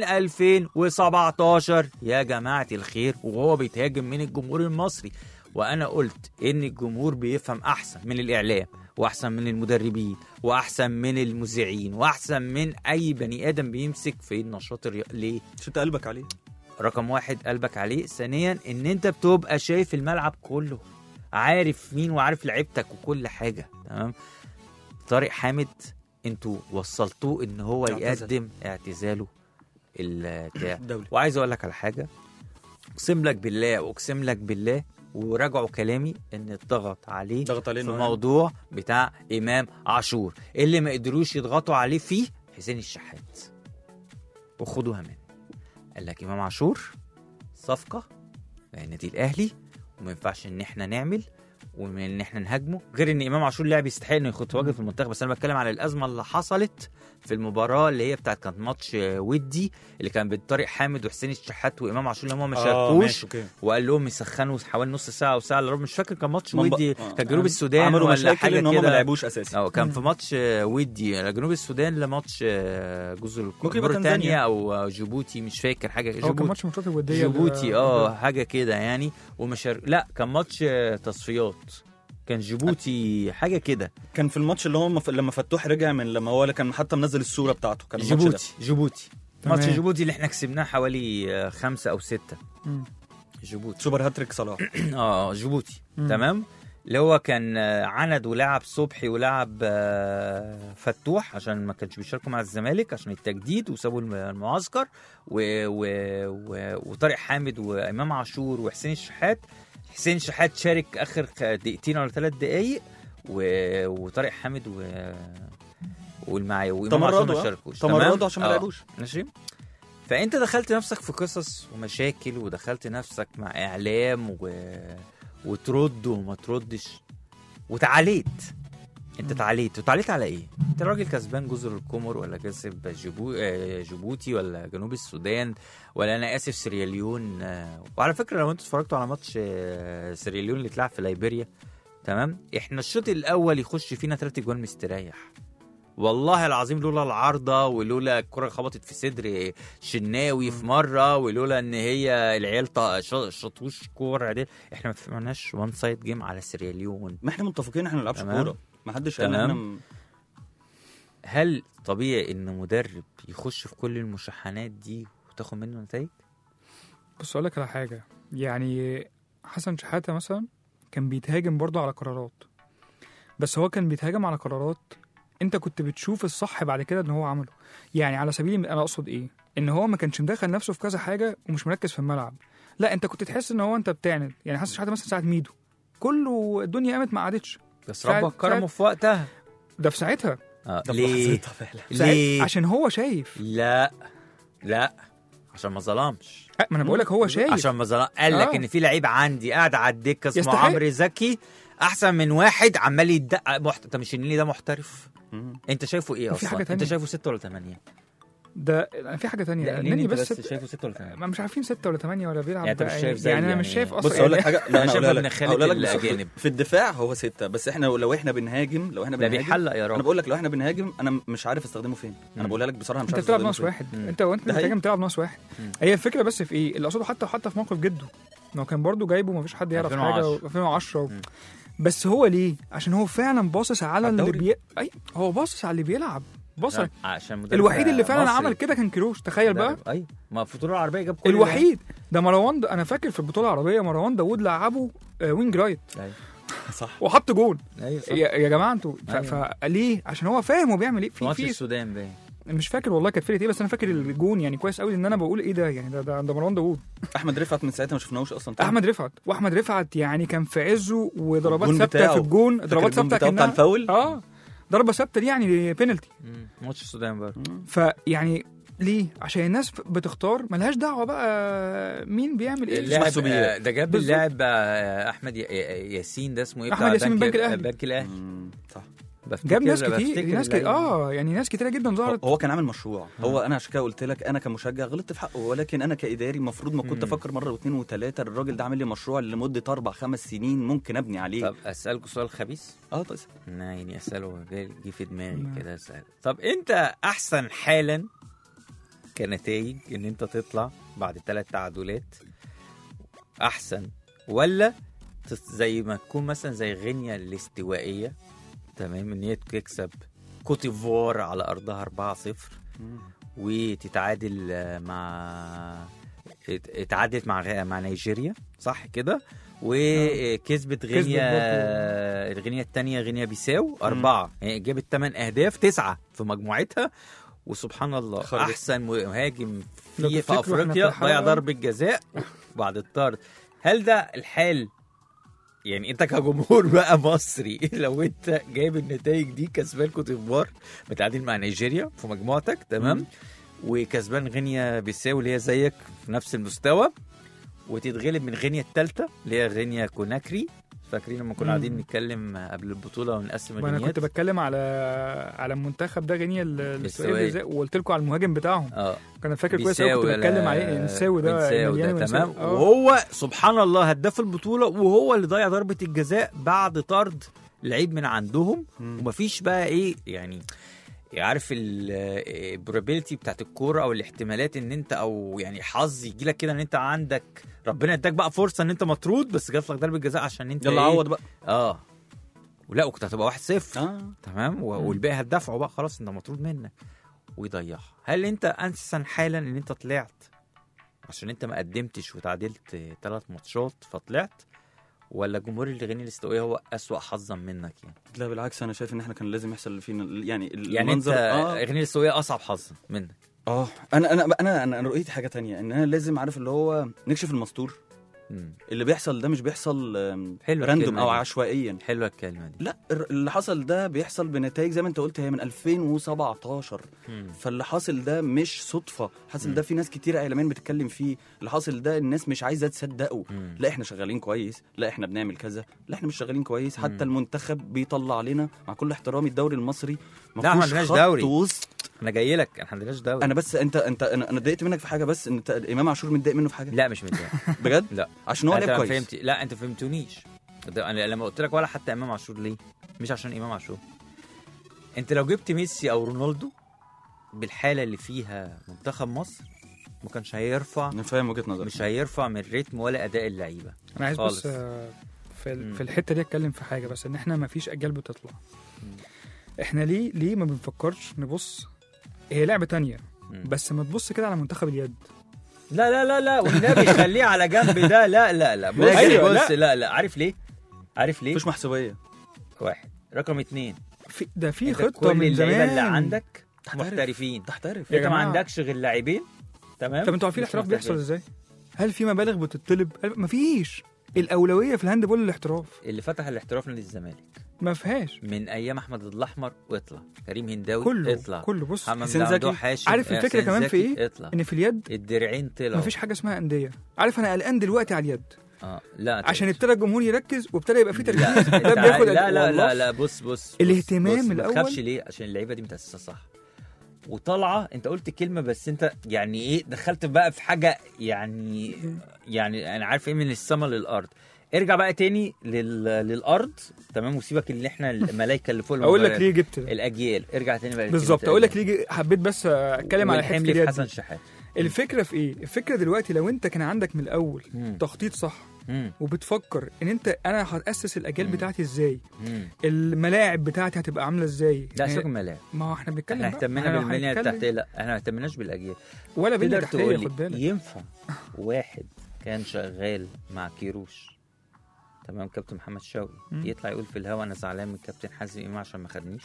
2017 يا جماعة الخير وهو بيتهاجم من الجمهور المصري وانا قلت ان الجمهور بيفهم احسن من الاعلام واحسن من المدربين واحسن من المذيعين واحسن من اي بني ادم بيمسك في النشاط الرياضي ليه مش انت قلبك عليه رقم واحد قلبك عليه ثانيا ان انت بتبقى شايف الملعب كله عارف مين وعارف لعيبتك وكل حاجه تمام طارق حامد انتوا وصلتوه ان هو اعتزل. يقدم اعتزاله البتاع الدولي وعايز اقول لك على حاجه اقسم لك بالله واقسم لك بالله وراجعوا كلامي ان اتضغط عليه ضغط في علينا موضوع بتاع امام عاشور اللي ما قدروش يضغطوا عليه فيه حسين الشحات وخدوها منه قال لك امام عاشور صفقه في النادي الاهلي وما ينفعش ان احنا نعمل ومن ان احنا نهاجمه غير ان امام عاشور لاعب يستحق انه ياخد تواجد في المنتخب بس انا بتكلم على الازمه اللي حصلت في المباراه اللي هي بتاعت كانت ماتش آه، ودي اللي كان بين طارق حامد وحسين الشحات وامام عاشور اللي هم ما آه، شاركوش ماشي، اوكي وقال لهم يسخنوا حوالي نص ساعه او ساعه الا ربع مش فاكر كان ماتش منب- ودي آه. كان جنوب السودان عملوا ولا مشاكل حاجه ان هم ما كده لعبوش اساسي اه كان في ماتش آه، ودي جنوب السودان لماتش آه، جزر ممكن يبقى موريتانيا تنزانيا. او آه، جيبوتي مش فاكر حاجه هو كان جيبوتي ماتش ماتشات الوديه جيبوتي ده- اه حاجه كده يعني ومشار لا كان ماتش آه، تصفيات كان جيبوتي حاجه كده كان في الماتش اللي هم لما فتوح رجع من لما هو اللي كان حتى منزل الصوره بتاعته كان الماتش ده جيبوتي جيبوتي تمام. ماتش جيبوتي اللي احنا كسبناه حوالي آه، خمسة او ستة مم. جيبوتي سوبر هاتريك صلاح اه جيبوتي مم. تمام اللي هو كان آه، عند ولعب صبحي ولعب آه، فتوح عشان ما كانش بيشاركوا مع الزمالك عشان التجديد وسابوا الم- المعسكر و... و... و... وطارق حامد وامام عاشور وحسين الشحات حسين شحات شارك اخر خ- دقيقتين ولا ثلاث دقايق و... وطارق حامد و والمعايا وامام عاشور تمردوا ما آه. شاركوش تمردوا تمام؟ عشان ما آه. لعبوش ماشي فانت دخلت نفسك في قصص ومشاكل ودخلت نفسك مع اعلام و... وترد وما تردش وتعاليت انت تعاليت وتعاليت على ايه؟ انت راجل كسبان جزر القمر ولا كسب جيبو... آه، جيبوتي ولا جنوب السودان ولا انا اسف سيراليون آه، وعلى فكره لو انتوا اتفرجتوا على ماتش آه، سيراليون اللي اتلعب في ليبيريا تمام احنا الشوط الاول يخش فينا ثلاث اجوان مستريح والله العظيم لولا العارضه ولولا الكره خبطت في صدر شناوي في مره ولولا ان هي العيال ط- ش- شطوش كور عدل احنا ما فهمناش وان سايد جيم على سيراليون ما احنا متفقين احنا ما نلعبش تمام. كوره ما حدش قال تمام. احنا م- هل طبيعي ان مدرب يخش في كل المشاحنات دي وتاخد منه نتائج؟ بص اقول لك على حاجه يعني حسن شحاته مثلا كان بيتهاجم برضه على قرارات بس هو كان بيتهاجم على قرارات انت كنت بتشوف الصح بعد كده ان هو عمله يعني على سبيل الم- انا اقصد ايه ان هو ما كانش مدخل نفسه في كذا حاجه ومش مركز في الملعب لا انت كنت تحس ان هو انت بتعند يعني حسن شحاته مثلا ساعه ميدو كله الدنيا قامت ما قعدتش بس ساعة- ربك كرمه في وقتها ده في ساعتها آه. ده ليه؟ بلحظتها فعلا ساعت- ليه؟ عشان هو شايف لا لا عشان ما ظلمش أه، ما انا بقول لك هو شايف عشان ما ظلم قال لك آه. ان في لعيب عندي قاعد على الدكه اسمه يستحق. عمرو زكي احسن من واحد عمال يدق محت... انت مش النيلي ده محترف مم. انت شايفه ايه وفي اصلا حاجة انت تانية. شايفه ستة ولا ثمانية ده أنا في حاجه تانية النني بس, ست... شايفه ستة ولا ثمانية ما مش عارفين ستة ولا ثمانية ولا بيلعب يعني أنت مش بقى- شايف زي يعني انا يعني- مش شايف بص اصلا بص اقول لك يعني حاجه لا أنا انا شايفها اقول ابن لك خالة اقول لك بص- الأجانب. في الدفاع هو ستة بس احنا لو احنا بنهاجم لو احنا ده بنهاجم بيحلق يا انا راجل بقول لك لو احنا بنهاجم انا مش عارف استخدمه فين انا مم. بقولها لك بصراحه مش انت عارف بتلعب استخدمه ناقص فين. واحد مم. انت وانت ده حقيقي. بتهاجم بتلعب ناقص واحد مم. هي الفكره بس في ايه اللي اقصده حتى حتى في موقف جده ما هو كان برضه جايبه ما فيش حد يعرف 2010. حاجه و 2010 و... مم. بس هو ليه عشان هو فعلا باصص على على اللي الدوري. بي... اي هو باصص على اللي بيلعب باصص لا، عشان مدرب الوحيد اللي فعلا مصري. عمل كده كان كيروش تخيل بقى مدرب. ايوه ما البطوله العربيه جاب كل الوحيد ده مروان د... انا فاكر في البطوله العربيه مروان داوود لعبه آه، وينج رايت ده. ايوه صح وحط جون ايوه صح. يا, يا جماعه انتوا ف... أيوة. فليه عشان هو فاهم هو بيعمل ايه في في ماتش في السودان باين مش فاكر والله كانت فرقه ايه بس انا فاكر الجون يعني كويس قوي ان انا بقول ايه ده يعني ده ده, ده مروان داوود احمد رفعت من ساعتها ما شفناهوش اصلا تاني. احمد رفعت واحمد رفعت يعني كان في عزه وضربات الجون ثابته بتاعه. في الجون فاكر ضربات الجون ثابته بتاعه بتاع كانها الفاول اه ضربه ثابته دي يعني بينالتي مم. ماتش السودان برضه فيعني ليه عشان الناس بتختار ملهاش دعوه بقى مين بيعمل ايه اللاعب محسوبيات. آه، ده جاب بالظبط. اللاعب آه، احمد ي- ي- ياسين ده اسمه ايه أحمد ياسين من بنك الأهلي. بنك الاهلي مم، صح بفتكر- جاب ناس بفتكر كتير ناس كتير اللعيبة. اه يعني ناس كتيره جدا هو- ظهرت هو كان عامل مشروع هو انا عشان كده قلت لك انا كمشجع غلطت في حقه ولكن انا كاداري المفروض ما كنت مم. افكر مره واثنين وثلاثه الراجل ده عامل لي مشروع لمده اربع خمس سنين ممكن ابني عليه طب اسالكوا سؤال خبيث اه طيب انا يعني اساله جاي جه في دماغي نعم. كده اسال طب انت احسن حالا كنتائج ان انت تطلع بعد ثلاث تعادلات احسن ولا تس- زي ما تكون مثلا زي غينيا الاستوائيه تمام ان هي تكسب كوتيفوار على ارضها 4-0 وتتعادل آه، مع ات- اتعادلت مع غ- مع نيجيريا صح كده وكسبت غينيا غينيا الثانيه غينيا بيساو أربعة يعني جابت ثمان أهداف تسعة في مجموعتها وسبحان الله خرجت. أحسن مهاجم لو في, في تفتكروا إحنا أفريقيا في ضيع الحلقة- ضربة جزاء بعد الطرد هل ده الحال يعني انت كجمهور بقى مصري لو انت جايب النتائج دي كسبان كوت ديفوار متعادل مع نيجيريا في مجموعتك تمام مم. وكسبان غينيا بيساو اللي هي زيك في نفس المستوى وتتغلب من غينيا الثالثه اللي هي غينيا كوناكري فاكرين لما كنا مم. قاعدين نتكلم قبل البطوله ونقسم وانا الغينيات كنت بتكلم على على المنتخب ده غينيا ال- الاستوائي. الاستوائي ازاي وقلت لكم على المهاجم بتاعهم اه كان فاكر كويس قوي كنت بيساو بتكلم لا- عليه نساوي ده بنساو مليان ده ونساوي. تمام آه. وهو سبحان الله هداف البطوله وهو اللي ضيع ضربه الجزاء بعد طرد لعيب من عندهم مم. ومفيش بقى ايه يعني عارف البروبابيلتي بتاعت الكوره او الاحتمالات ان انت او يعني حظ يجي لك كده ان انت عندك ربنا اداك بقى فرصه ان انت مطرود بس جات لك ضربه جزاء عشان انت يلا إيه؟ عوض بقى اه ولا وكنت هتبقى 1-0 اه تمام و- مم. والباقي هتدفعه بقى خلاص انت مطرود منك ويضيعها هل انت انسن حالا ان انت طلعت عشان انت ما قدمتش وتعادلت ثلاث ماتشات فطلعت ولا جمهور الغني الاستوائي هو اسوأ حظا منك يعني لا بالعكس انا شايف ان احنا كان لازم يحصل فينا يعني يعني انت المنظر اه الغني الاستوائي اصعب حظا منك اه انا انا انا انا رؤيتي حاجه تانية ان انا لازم عارف اللي هو نكشف المستور مم. اللي بيحصل ده مش بيحصل آم، حلوة راندوم الكلمة او دي. عشوائيا حلوه الكلمه دي لا الر- اللي حصل ده بيحصل بنتائج زي ما انت قلت هي من 2017 مم. فاللي حاصل ده مش صدفه حاصل مم. ده في ناس كتير اعلاميا بتتكلم فيه اللي حاصل ده الناس مش عايزه تصدقه مم. لا احنا شغالين كويس لا احنا بنعمل كذا لا احنا مش شغالين كويس مم. حتى المنتخب بيطلع لنا مع كل احترامي الدوري المصري ما لا، ما فيهوش عندناش خط دوري. وسط انا جاي لك احنا عندناش دوري انا بس انت انت انا انا اتضايقت منك في حاجه بس ان انت امام عاشور متضايق منه في حاجه لا مش متضايق بجد لا عشان هو انت لعب ما كويس فهمت لا انت فهمتونيش ده انا لما قلت لك ولا حتى امام عاشور ليه مش عشان امام عاشور انت لو جبت ميسي او رونالدو بالحاله اللي فيها منتخب مصر ما كانش هيرفع انا فاهم وجهه نظرك مش هيرفع من رتم ولا اداء اللعيبه انا عايز خالص. بس آه، في ال- مم. في الحته دي اتكلم في حاجه بس ان احنا ما فيش اجيال بتطلع احنا ليه ليه ما بنفكرش نبص هي لعبه تانية مم. بس ما تبص كده على منتخب اليد لا لا لا لا والنبي خليه على جنب ده لا لا لا بص أيوة، بص لا لا عارف ليه عارف ليه مفيش محسوبيه واحد رقم اتنين في ده في انت خطه كل من اللعيبه زمان اللي عندك تحترف. محترفين تحترف يا انت ما جماعة. عندكش غير لاعبين تمام طب انتوا عارفين مش الاحتراف بيحصل محترفين. ازاي؟ هل في مبالغ بتطلب؟ هل- مفيش الاولويه في الهاند بول الاحتراف اللي فتح الاحتراف نادي الزمالك ما فيهاش من ايام احمد الاحمر واطلع كريم هنداوي كله اطلع كله بص محمد حسين ممدوح زكي. حاشم عارف آه، الفكرة حسين كمان في زكي، ايه؟ اطلع ان في اليد الدرعين طلعوا مفيش حاجه اسمها انديه عارف انا قلقان دلوقتي على اليد اه لا عشان ابتدى الجمهور يركز وابتدى يبقى في لا تركيز ده انت بياخد لا لا والله لا لا بص بص بص- الاهتمام بص ما الأول- تخافش ليه عشان اللعيبه دي متاسسه صح وطالعه انت قلت كلمه بس انت يعني ايه دخلت بقى في حاجه يعني يعني انا عارف ايه من السما للارض ارجع بقى تاني لل... للارض تمام وسيبك اللي احنا الملائكه اللي فوق اقول لك المغيرات. ليه جبت ده الاجيال ارجع تاني بقى بالظبط للتيم اقول لك الأجيال. ليه حبيت بس اتكلم على حته والحمل في اليد حسن دي. شحات الفكره في ايه الفكره دلوقتي لو انت كان عندك من الاول مم. تخطيط صح مم. وبتفكر ان انت انا هتاسس الاجيال مم. بتاعتي ازاي مم. الملاعب بتاعتي هتبقى عامله ازاي لا يعني- سيبك من الملاعب ما هو احنا بنتكلم احنا بقى. اهتمينا احنا لو بالبنيه هنتكلم- التحتيه لا احنا ما اهتمناش بالاجيال ولا بنيه تقدر تحتيه تقول خد بالك لي ينفع واحد كان شغال مع كيروش تمام كابتن محمد شوقي مم. يطلع يقول في الهوا انا زعلان من كابتن حازم امام عشان ما خدنيش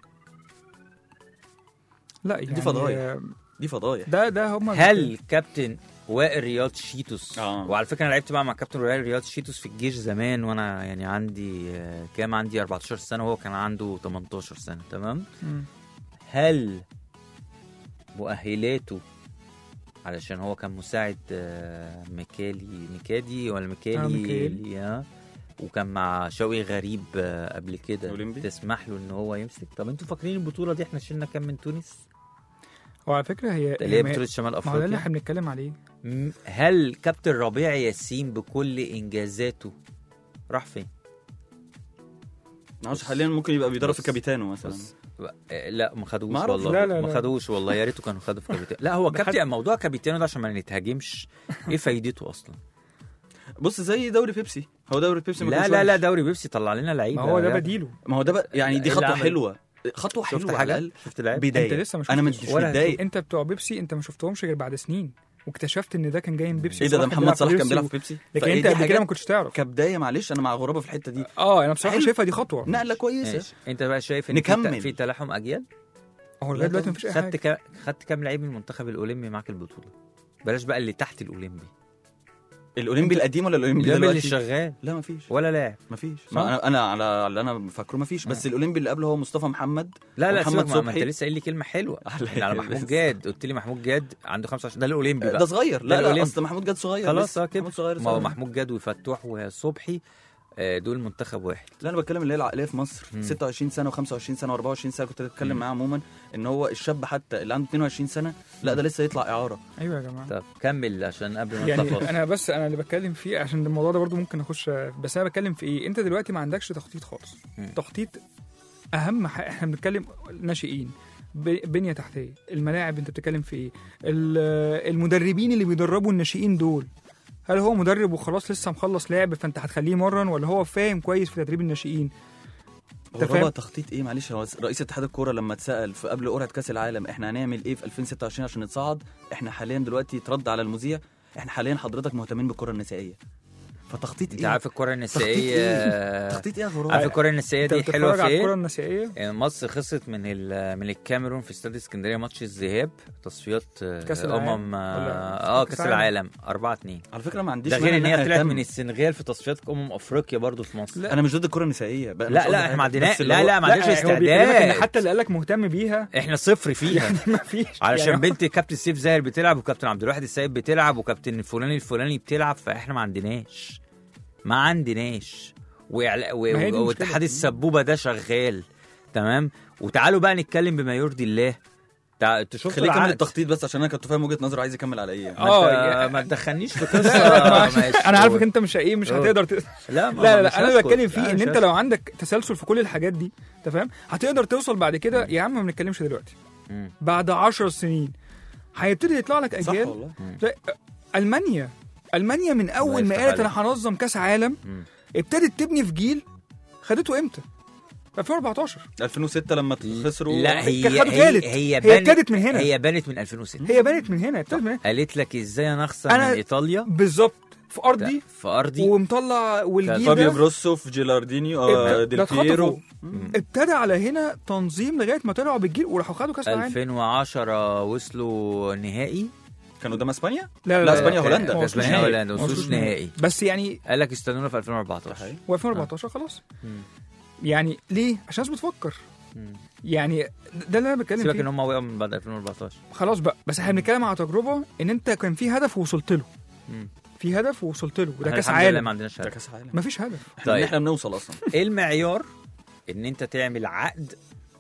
لا يعني فضايح. آه، دي فضايح ده ده هم هل كابتن وائل رياض شيتوس آه. وعلى فكره انا لعبت بقى مع كابتن وائل رياض شيتوس في الجيش زمان وانا يعني عندي آه، كام عندي 14 سنه وهو كان عنده 18 سنه تمام مم. هل مؤهلاته علشان هو كان مساعد آه، ميكالي ميكادي ولا ميكالي آه، ميكالي. اللي- آه، وكان مع شوقي غريب آه، قبل كده أولمبي؟ تسمح له ان هو يمسك طب انتوا فاكرين البطوله دي احنا شلنا كام من تونس هو على فكره هي اللي هي ما- بطوله شمال ما هو ده اللي افريقيا احنا بنتكلم عليه م- هل كابتن ربيع ياسين بكل انجازاته راح فين معرفش حاليا ممكن يبقى بيدرب في بص. كابيتانو مثلا بس آه، لا ما خدوش ما أعرفش. والله لا، لا، ما لا. خدوش والله يا ريته كانوا خدوا في كابيتانو لا هو ده كابتن موضوع كابيتانو ده عشان ما نتهاجمش ايه فايدته اصلا بص زي دوري بيبسي هو دوري بيبسي ما لا كانش لا لا وحش. دوري بيبسي طلع لنا لعيبه ما هو ده يا- بديله ما هو ده بقى يعني دي إيه اللي خطوه عمل؟ حلوه خطوه شفت حلوه على حاجه الاقل شفت لعيب بدايه انت لسه ما انا شفتش. مش ولا متضايق انت بتوع بيبسي انت ما شفتهمش غير بعد سنين واكتشفت ان ده كان جاي من بيبسي ايه ده ده وصلاح محمد صلاح كان بيبسي بيلعب و- في بيبسي لكن فإيه انت دي قبل كده حاجات ما كنتش تعرف كبدايه معلش انا مع غرابه في الحته دي اه انا بصراحه حلو. شايفها دي خطوه نقله كويسه ماشي انت بقى شايف ان في نكمل. ت- في تلاحم اجيال هو لغايه دلوقتي ما فيش اي خدت حاجه كا... خدت كام لعيب من المنتخب الاولمبي معاك البطوله بلاش بقى اللي تحت الاولمبي الاولمبي القديم ولا الاولمبي الاولمبي اللي دلوقتي شغال لا ما فيش ولا لاعب ما فيش صح؟ ما انا انا على اللي انا فاكره ما فيش بس الاولمبي اللي قبله هو مصطفى محمد لا لا ومحمد سيبك ما- ما انت صبحي. لسه قايل لي كلمه حلوه على- يعني على محمود جاد قلت لي محمود جاد عنده 25 ده الاولمبي ده بقى صغير ده لا لا الأولمبي. اصل محمود جاد صغير خلاص لسه. اه كده محمود صغير ما هو صغير. محمود جاد وفتوح وصبحي آه، دول منتخب واحد لا انا بتكلم اللي هي العقليه في مصر مم. 26 سنه و25 سنه و24 سنه كنت بتكلم مم. معاه عموما ان هو الشاب حتى اللي عنده 22 سنه لا ده لسه يطلع اعاره ايوه يا جماعه طب كمل عشان قبل ما نطلع يعني فاصل انا بس انا اللي بتكلم فيه عشان الموضوع ده برضو ممكن اخش بس انا بتكلم في ايه انت دلوقتي ما عندكش تخطيط خالص مم. تخطيط اهم حاجه احنا بنتكلم ناشئين ب- بنيه تحتيه الملاعب انت بتتكلم في ايه ال- المدربين اللي بيدربوا الناشئين دول هل هو مدرب وخلاص لسه مخلص لعب فانت هتخليه يمرن ولا هو فاهم كويس في تدريب الناشئين هو أنت فاهم؟ الرابع تخطيط ايه معلش هو رئيس اتحاد الكوره لما اتسال في قبل قرعه كاس العالم احنا هنعمل ايه في 2026 عشان نتصعد احنا حاليا دلوقتي اترد على المذيع احنا حاليا حضرتك مهتمين بالكره النسائيه فتخطيط انت ايه عارف الكره تخطيط النسائيه ايه تخطيط ايه يا غراب عارف الكره النسائيه انت دي حلوه بتتفرج في على الكره ايه؟ النسائيه يعني مصر خسرت من ال- من الكاميرون في استاد اسكندريه ماتش الذهاب تصفيات آه، كأس العالم امم ولا اه كأس كاس العالم 4 2 على فكره ما عنديش ده غير ان مانع هي طلعت أهتم. من السنغال في تصفيات امم افريقيا برضو في مصر لا. انا مش ضد الكره النسائيه بقى مش لا قصدي لا حاجة. احنا ما عندناش بس اللي لا هو- لا ما عندناش هو بيكلمك ان استعداد حتى اللي قالك مهتم بيها احنا صفر فيها ما فيش علشان يعني بنت كابتن سيف زاهر بتلعب وكابتن عبد الواحد السيد بتلعب وكابتن الفلاني الفلاني بتلعب فاحنا ما عندناش ما عندناش وإعلا- و- ما هي دي و- المشكلة. واتحاد السبوبه ده شغال تمام وتعالوا بقى نتكلم بما يرضي الله تع- تشوف خليك كمل التخطيط بس عشان انا كنت فاهم وجهه نظره عايز يكمل على ايه اه، اه يعني- ما تدخلنيش في لا، قصه لا، ماشي. انا عارفك انت مش ايه مش اه. هتقدر ت... لا ما- لا لا, مش لا انا هسكت. بتكلم فيه لا، ان مش انت هسكت. لو عندك تسلسل في كل الحاجات دي انت فاهم هتقدر توصل بعد كده يا عم ما بنتكلمش دلوقتي مم. بعد 10 سنين هيبتدي يطلع لك صح اجيال والله زي المانيا المانيا من اول ما يفتح قالت عليك. انا هنظم كاس عالم مم. ابتدت تبني في جيل خدته امتى؟ في 2014 2006 لما خسروا لا هي كان خدوا هي تالت. هي هي بنت ابتدت من هنا. هي بنت من 2006 هي بنت من هنا ابتدت من هنا قالت لك ازاي انا اخسر أنا- من ايطاليا بالظبط في ارضي في ارضي ومطلع والجيل فابيو ده جروسوف جيلاردينيو آه، ده ديل اتخطفوا. بيرو ابتدى على هنا تنظيم لغايه ما طلعوا بالجيل وراحوا خدوا كاس العالم 2010 وصلوا نهائي كانوا قدام اسبانيا لا لا، إسبانيا وهولندا. ما وصلوش اسبانيا نهائي. وهولندا ما ما وصلوش وصلوش نهائي بس يعني قال لك استنونا في 2014 و2014 خلاص مم. يعني ليه عشان الناس بتفكر مم. يعني ده اللي انا بتكلم سيبك ان فيه هم وقعوا من بعد 2014 خلاص بقى بس احنا بنتكلم على تجربه ان انت كان في هدف ووصلت له مم. في هدف ووصلت له وده إحنا كاس الحمد لله ما عالم عندناش ده هدف. كاس عالم مفيش هدف احنا طيب. احنا بنوصل اصلا ايه المعيار ان انت تعمل عقد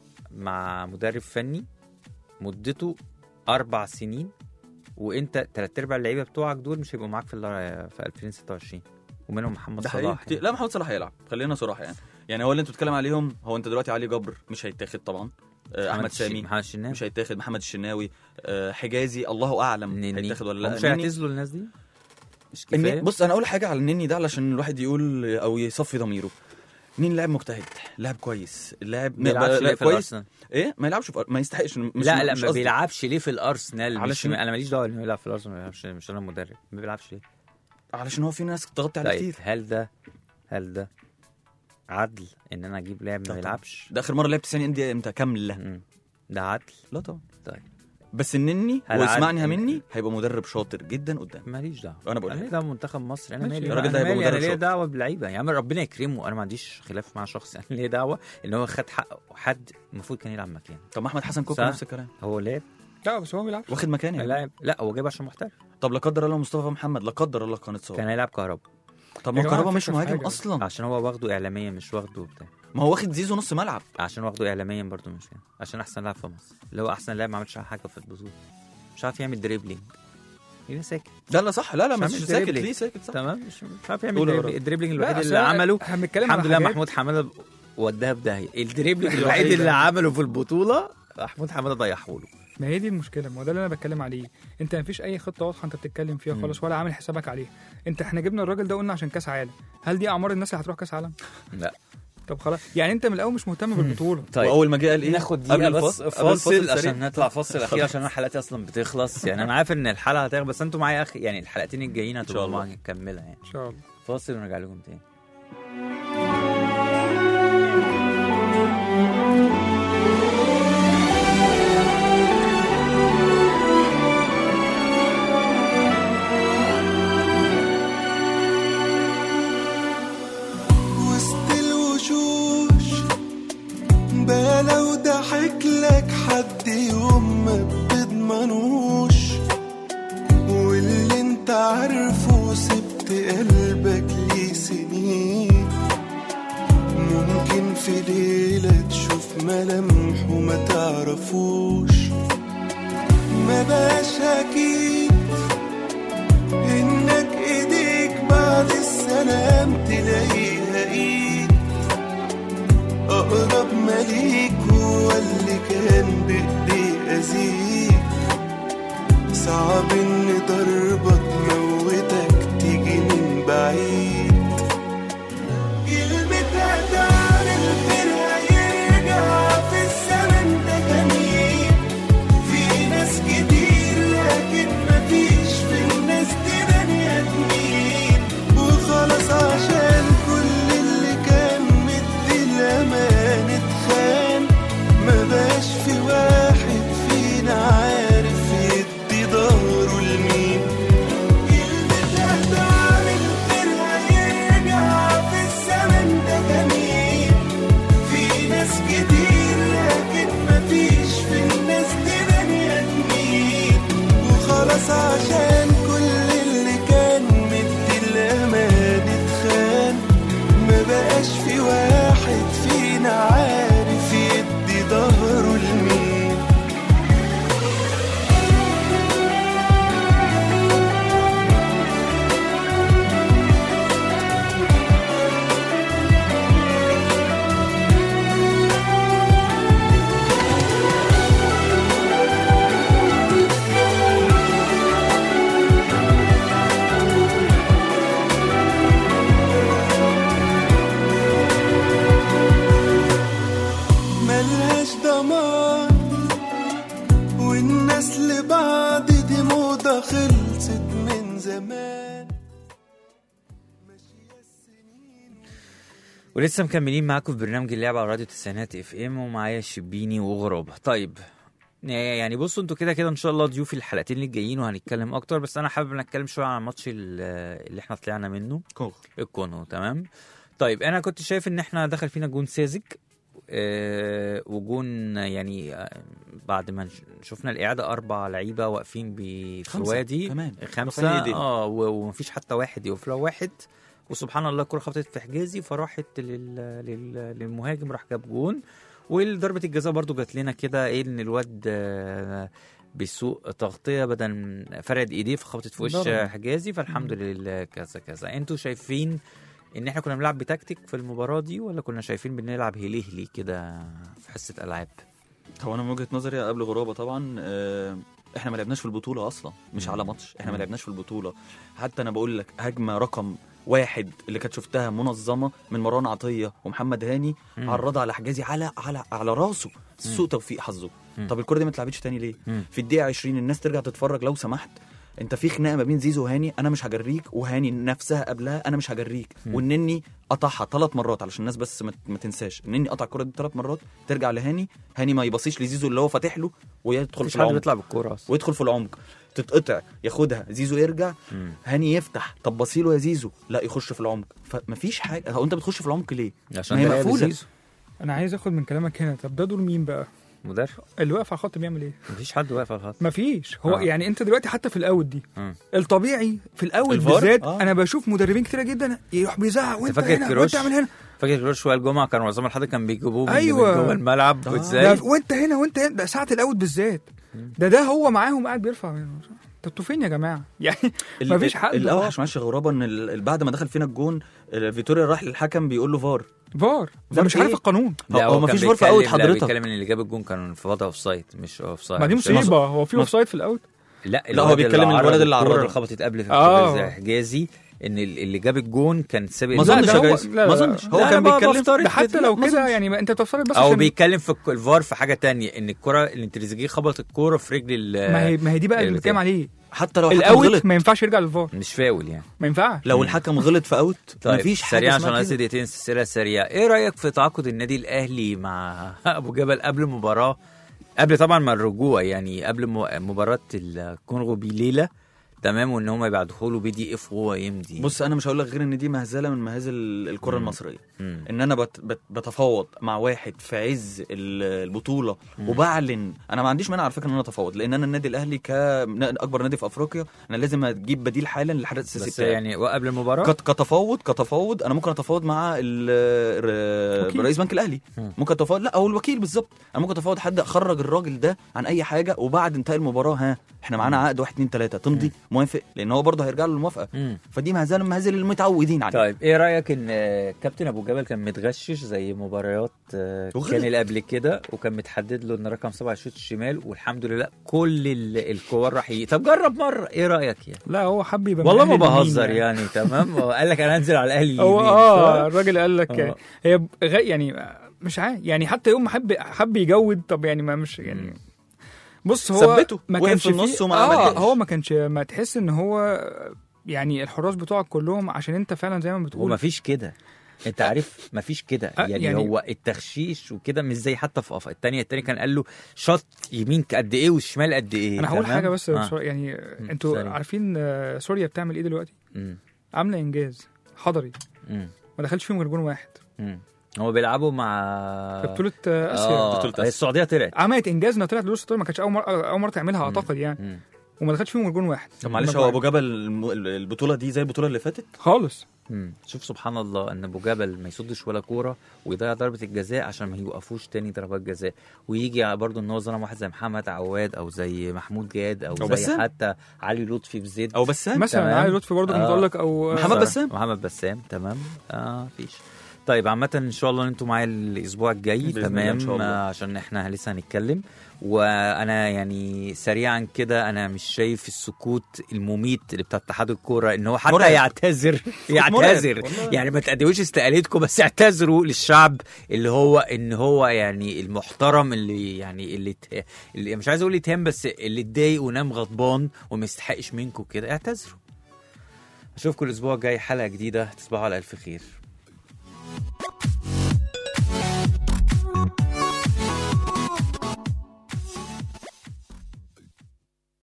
مع مدرب فني مدته اربع سنين وانت تلات ارباع اللعيبه بتوعك دول مش هيبقوا معاك في ال- في 2026 ومنهم محمد ده حقيقي صلاح كتير. يعني. لا محمد صلاح هيلعب خلينا صراحه يعني يعني هو اللي انتوا بتتكلم عليهم هو انت دلوقتي علي جبر مش هيتاخد طبعا آه، احمد الش- سامي محمد الشناوي مش هيتاخد محمد الشناوي آه، حجازي الله اعلم نني. هيتاخد ولا هم لا مش نني- هيعتزلوا الناس دي مش النني- كفايه بص انا اقول حاجه على النني ده علشان الواحد يقول او يصفي ضميره نين لاعب مجتهد لاعب كويس لاعب ما بيلعبش ليه في كويس الارسنال ايه ما يلعبش في... ما يستحقش مش لا لا مش ما قصدي. بيلعبش ليه في الارسنال مش علشان- انا ماليش دعوه انه يلعب في الارسنال ما بيلعبش مش انا المدرب ما بيلعبش ليه علشان هو في ناس تغطي عليه طيب كتير هل ده هل ده عدل ان انا اجيب لاعب لا ما طبعا. بيلعبش ده اخر مره لعب 90 دقيقه امتى كامله مم. ده عدل لا طبعا طيب بس النني هل واسمعني عاد- مني هيبقى مدرب شاطر جدا قدام ماليش دعوه أنا بقول انا لك. ده منتخب مصر انا ماشي. مالي الراجل أنا ده هيبقى مالي؟ انا مدرب ليا شاطر. دعوه باللعيبه يا عم ربنا يكرمه انا ما عنديش خلاف مع شخص انا ليا دعوه ان هو خد حقه حد المفروض كان يلعب مكانه طب ما احمد حسن كوكو صح. نفس الكلام هو لعب لا بس هو ما بيلعبش واخد مكاني يعني. لاعب لا هو جايب عشان محترف طب لا قدر الله مصطفى محمد لا قدر الله كان اتصاب كان هيلعب كهربا طب يا ما جماعة كهربا مش الفكرة في مهاجم حاجة. اصلا عشان هو واخده اعلاميا مش واخده بتاع ما هو واخد زيزو نص ملعب عشان واخده اعلاميا برضو مش كده عشان احسن لاعب في مصر اللي هو احسن لاعب ما عملش حاجه في البطوله مش عارف يعمل دريبلينج ليه ساكت لا لا صح لا لا مش مش عامل ساكت دريبلينج. ليه ساكت صح تمام مش مش عارف يعمل قول يا دريبلينج. رب. الدريبلينج لا، الوحيد أصل اللي أنا- عمله احنا بنتكلم الحمد على لله حاجات- محمود حماده وداها في داهيه الدريبلينج الوحيد الوحيد اللي ده. عمله في البطوله محمود حماده ضيعه له ما هي دي المشكله ما هو ده اللي انا بتكلم عليه انت ما فيش اي خطه واضحه انت بتتكلم فيها مم. خالص ولا عامل حسابك عليها انت احنا جبنا الراجل ده قلنا عشان كاس عالم هل دي اعمار الناس اللي هتروح كاس عالم لا طب خلاص يعني انت من الاول مش مهتم بالبطوله واول ما جه قال ايه ناخد قبل دقيقه بس الفاصل- قبل فاصل الفاصل سريع. عشان نطلع فاصل اخير عشان انا حلقتي اصلا بتخلص يعني انا عارف ان الحلقه هتخلص بس انتوا معايا اخي يعني الحلقتين الجايين شاء هتبقوا الله. معايا نكملها يعني ان شاء الله فاصل ونرجع لكم تاني وسط الوشوش بقى لو ضحك لك حد يوم ما بتضمنوش واللي انت عارفه سبت قلبك ليه سنين ممكن في ليلة تشوف ملامحه ما تعرفوش ما بقاش أكيد إنك إيديك بعد السلام تلاقيها إيد أقرب ما ليك هو اللي كان بإيديه أذيك صعب إن ضربة تموتك تيجي من بعيد كلمتها تعمل غيرها يرجع في الزمن ده جميل في ناس كتير لكن مفيش في الناس دي بني ادمين وخلاص ولسه مكملين معاكم في برنامج اللعبة على راديو تسعينات اف ام ومعايا شبيني وغرابة طيب يعني بصوا انتوا كده كده ان شاء الله ضيوفي الحلقتين اللي جايين وهنتكلم اكتر بس انا حابب نتكلم شويه عن الماتش ال- اللي احنا طلعنا منه كونغو الكونو تمام طيب انا كنت شايف ان احنا دخل فينا جون ساذج آه وجون يعني آه، بعد ما نش- شفنا الاعاده اربع لعيبه واقفين ب- في خمسة وادي كمان. رافعين خمسه ايدين. اه و- ومفيش حتى واحد يقف له واحد وسبحان الله الكره خبطت في حجازي فراحت لل... لل... للمهاجم راح جاب جون وضربه الجزاء برضو جات لنا كده ايه ان الواد آه، بسوء تغطيه بدل فرد ايديه فخبطت في وش ضربة. حجازي فالحمد لله كذا كذا انتوا شايفين ان احنا كنا بنلعب بتكتيك في المباراه دي ولا كنا شايفين بنلعب هليهلي كده في حصه العاب هو انا من وجهه نظري قبل غرابه طبعا آه، احنا ما لعبناش في البطوله اصلا مش مم. على ماتش احنا ما مم. لعبناش في البطوله حتى انا بقول لك هجمه رقم واحد اللي كانت شفتها منظمه من مروان عطيه ومحمد هاني مم. عرضها على حجازي على على على راسه سوء توفيق حظه مم. طب الكره دي ما اتلعبتش تاني ليه مم. في الدقيقه 20 الناس ترجع تتفرج لو سمحت انت في خناقه ما بين زيزو وهاني انا مش هجريك وهاني نفسها قبلها انا مش هجريك مم. والنني قطعها ثلاث مرات علشان الناس بس ما, ما تنساش النني قطع الكره دي ثلاث مرات ترجع لهاني هاني ما يبصيش لزيزو اللي هو فاتح له ويدخل مفيش في حد العمق بيطلع بالكوره اصلا ويدخل في العمق تتقطع ياخدها زيزو يرجع مم. هاني يفتح طب بصيله يا زيزو لا يخش في العمق فمفيش حاجه هو انت بتخش في العمق ليه عشان ما هي ده لعب مقفولة. زيزو. انا عايز اخد من كلامك هنا طب ده دور مين بقى مدرب اللي واقف على الخط بيعمل ايه مفيش حد واقف على الخط مفيش هو آه. يعني انت دلوقتي حتى في الاوت دي مم. الطبيعي في الاوت الفار؟ بالذات آه. انا بشوف مدربين كتيره جدا يروح بيزعق وانت فاكر هنا كيروش؟ وانت اعمل هنا فاكر كروش شويه الجمعه كان معظم الحد كان بيجيبوه من أيوة. من جوه الملعب آه. وازاي ده وانت هنا وانت هنا ده ساعه الاوت بالذات ده ده هو معاهم قاعد بيرفع طب انتوا فين يا جماعه يعني ال- مفيش حد الاوحش معلش يا غرابه ان ال- بعد ما دخل فينا الجون ال- فيتوريا راح للحكم بيقول له فار فار ده فار مش عارف إيه؟ القانون لا هو هو مفيش كان فار في أوت بيتكلم- لا حضرتك. بيتكلم ان اللي جاب الجون كان في وضع اوف سايد مش اوف سايد ما دي مش- مصيبه هو في مص- اوف سايد في الاوت لا لا، هو الواد بيتكلم عرض الولد اللي الكورة عرضها. اللي خبطت قبل في آه. الكورة حجازي ان ال- اللي جاب الجون كان سابق ما لا، اظنش ده يا هو- جايز لا، لا، ما لا. اظنش هو لا، كان أنا بقى بيتكلم بفترض ده حتى كده. لو ما كده أظنش. يعني ما انت بتفترض بس او عشان بيتكلم في الك- الفار في حاجه تانية ان الكره اللي تريزيجيه خبط الكوره في رجل ال- ما هي ما هي دي بقى اللي البتاع. بنتكلم عليه حتى لو الحكم الاوت غلط ما ينفعش يرجع للفار مش فاول يعني ما ينفعش لو الحكم غلط في اوت طيب مفيش حاجه سريعا اسمها عشان عايز كده. دقيقتين سلسله سريعه ايه رايك في تعاقد النادي الاهلي مع ابو جبل قبل مباراه قبل طبعا ما الرجوع يعني قبل م- مباراه الكونغو بليله تمام وان هم يبعتوا له بي دي اف وهو يمضي بص انا مش هقول لك غير ان دي مهزله من مهازل الكره مم. المصريه مم. ان انا بت بت بتفاوض مع واحد في عز ال- البطوله وبعلن انا ما عنديش مانع على فكره ان انا اتفاوض لان انا النادي الاهلي كاكبر نادي في افريقيا انا لازم اجيب بديل حالا للحدث الاساسي بس بتاعي يعني قبل المباراه كت- كتفاوض كتفاوض انا ممكن اتفاوض مع ال- وكيل. رئيس بنك الاهلي مم. ممكن اتفاوض لا او الوكيل بالظبط انا ممكن اتفاوض حد اخرج الراجل ده عن اي حاجه وبعد انتهاء المباراه ها احنا معانا عقد واحد اتنين تلاته تمضي موافق لان هو برضه هيرجع له الموافقه مم. فدي مهزله من المهازل المتعودين عليها طيب ايه رايك ان آه، كابتن ابو جبل كان متغشش زي مباريات آه، وغلط. كان اللي قبل كده وكان متحدد له ان رقم سبعه يشوط الشمال والحمد لله كل ال- الكور راح يجي طب جرب مره ايه رايك يعني لا هو حب يبقى والله من ما أهل اليمين بهزر يعني تمام هو قال لك انا هنزل على الاهلي هو اليمين، اه صح؟ الراجل قال لك آه. هي غ... يعني مش عارف يعني حتى يوم ما حب حب يجود طب يعني ما مش يعني بص هو ثبته. ما وقف كانش في النص فيه- وما اه عملهاش. هو ما كانش ما تحس ان هو يعني الحراس بتوعك كلهم عشان انت فعلا زي ما بتقول ومفيش كده انت عارف مفيش كده آه، يعني, يعني- هو التخشيش وكده مش زي حتى في أف... التانية التانية كان قال له شط يمين قد ايه والشمال قد ايه انا هقول تمام؟ حاجه بس آه. بسرعة، يعني مم، انتوا سريع. عارفين آه، سوريا بتعمل ايه دلوقتي مم. عامله انجاز حضري مم. ما دخلش فيهم غير جون واحد مم. هو بيلعبوا مع في بطوله آه، اسيا اه بطولة آسيا. هي السعوديه طلعت عملت انجاز انها طلعت لدور 16 ما كانتش اول مره اول مره تعملها اعتقد يعني مم. وما دخلش فيهم غير جون واحد طب معلش هو ابو جبل الم- البطوله دي زي البطوله اللي فاتت خالص مم. شوف سبحان الله ان ابو جبل ما يصدش ولا كوره ويضيع ضربه الجزاء عشان ما يوقفوش تاني ضربات جزاء ويجي برضه ان هو ظلم واحد زي محمد عواد او زي محمود جاد او, أو زي بسام. حتى علي لطفي في زد او بسام مثلا تمام. علي لطفي برضه آه. متالق او محمد صح. بسام. محمد بسام تمام اه فيش طيب عامة ان شاء الله ان انتوا معايا الاسبوع الجاي بإذن الله تمام إن شاء الله. آه، عشان احنا لسه هنتكلم وانا يعني سريعا كده انا مش شايف السكوت المميت اللي بتاع اتحاد الكوره ان هو حتى مرعب. يعتذر مرعب. يعتذر والله. يعني ما تقدموش استقالتكم بس اعتذروا للشعب اللي هو ان هو يعني المحترم اللي يعني اللي, ت... اللي مش عايز اقول يتهم بس اللي اتضايق ونام غضبان وما يستحقش منكم كده اعتذروا اشوفكم الاسبوع الجاي حلقه جديده تصبحوا على الف خير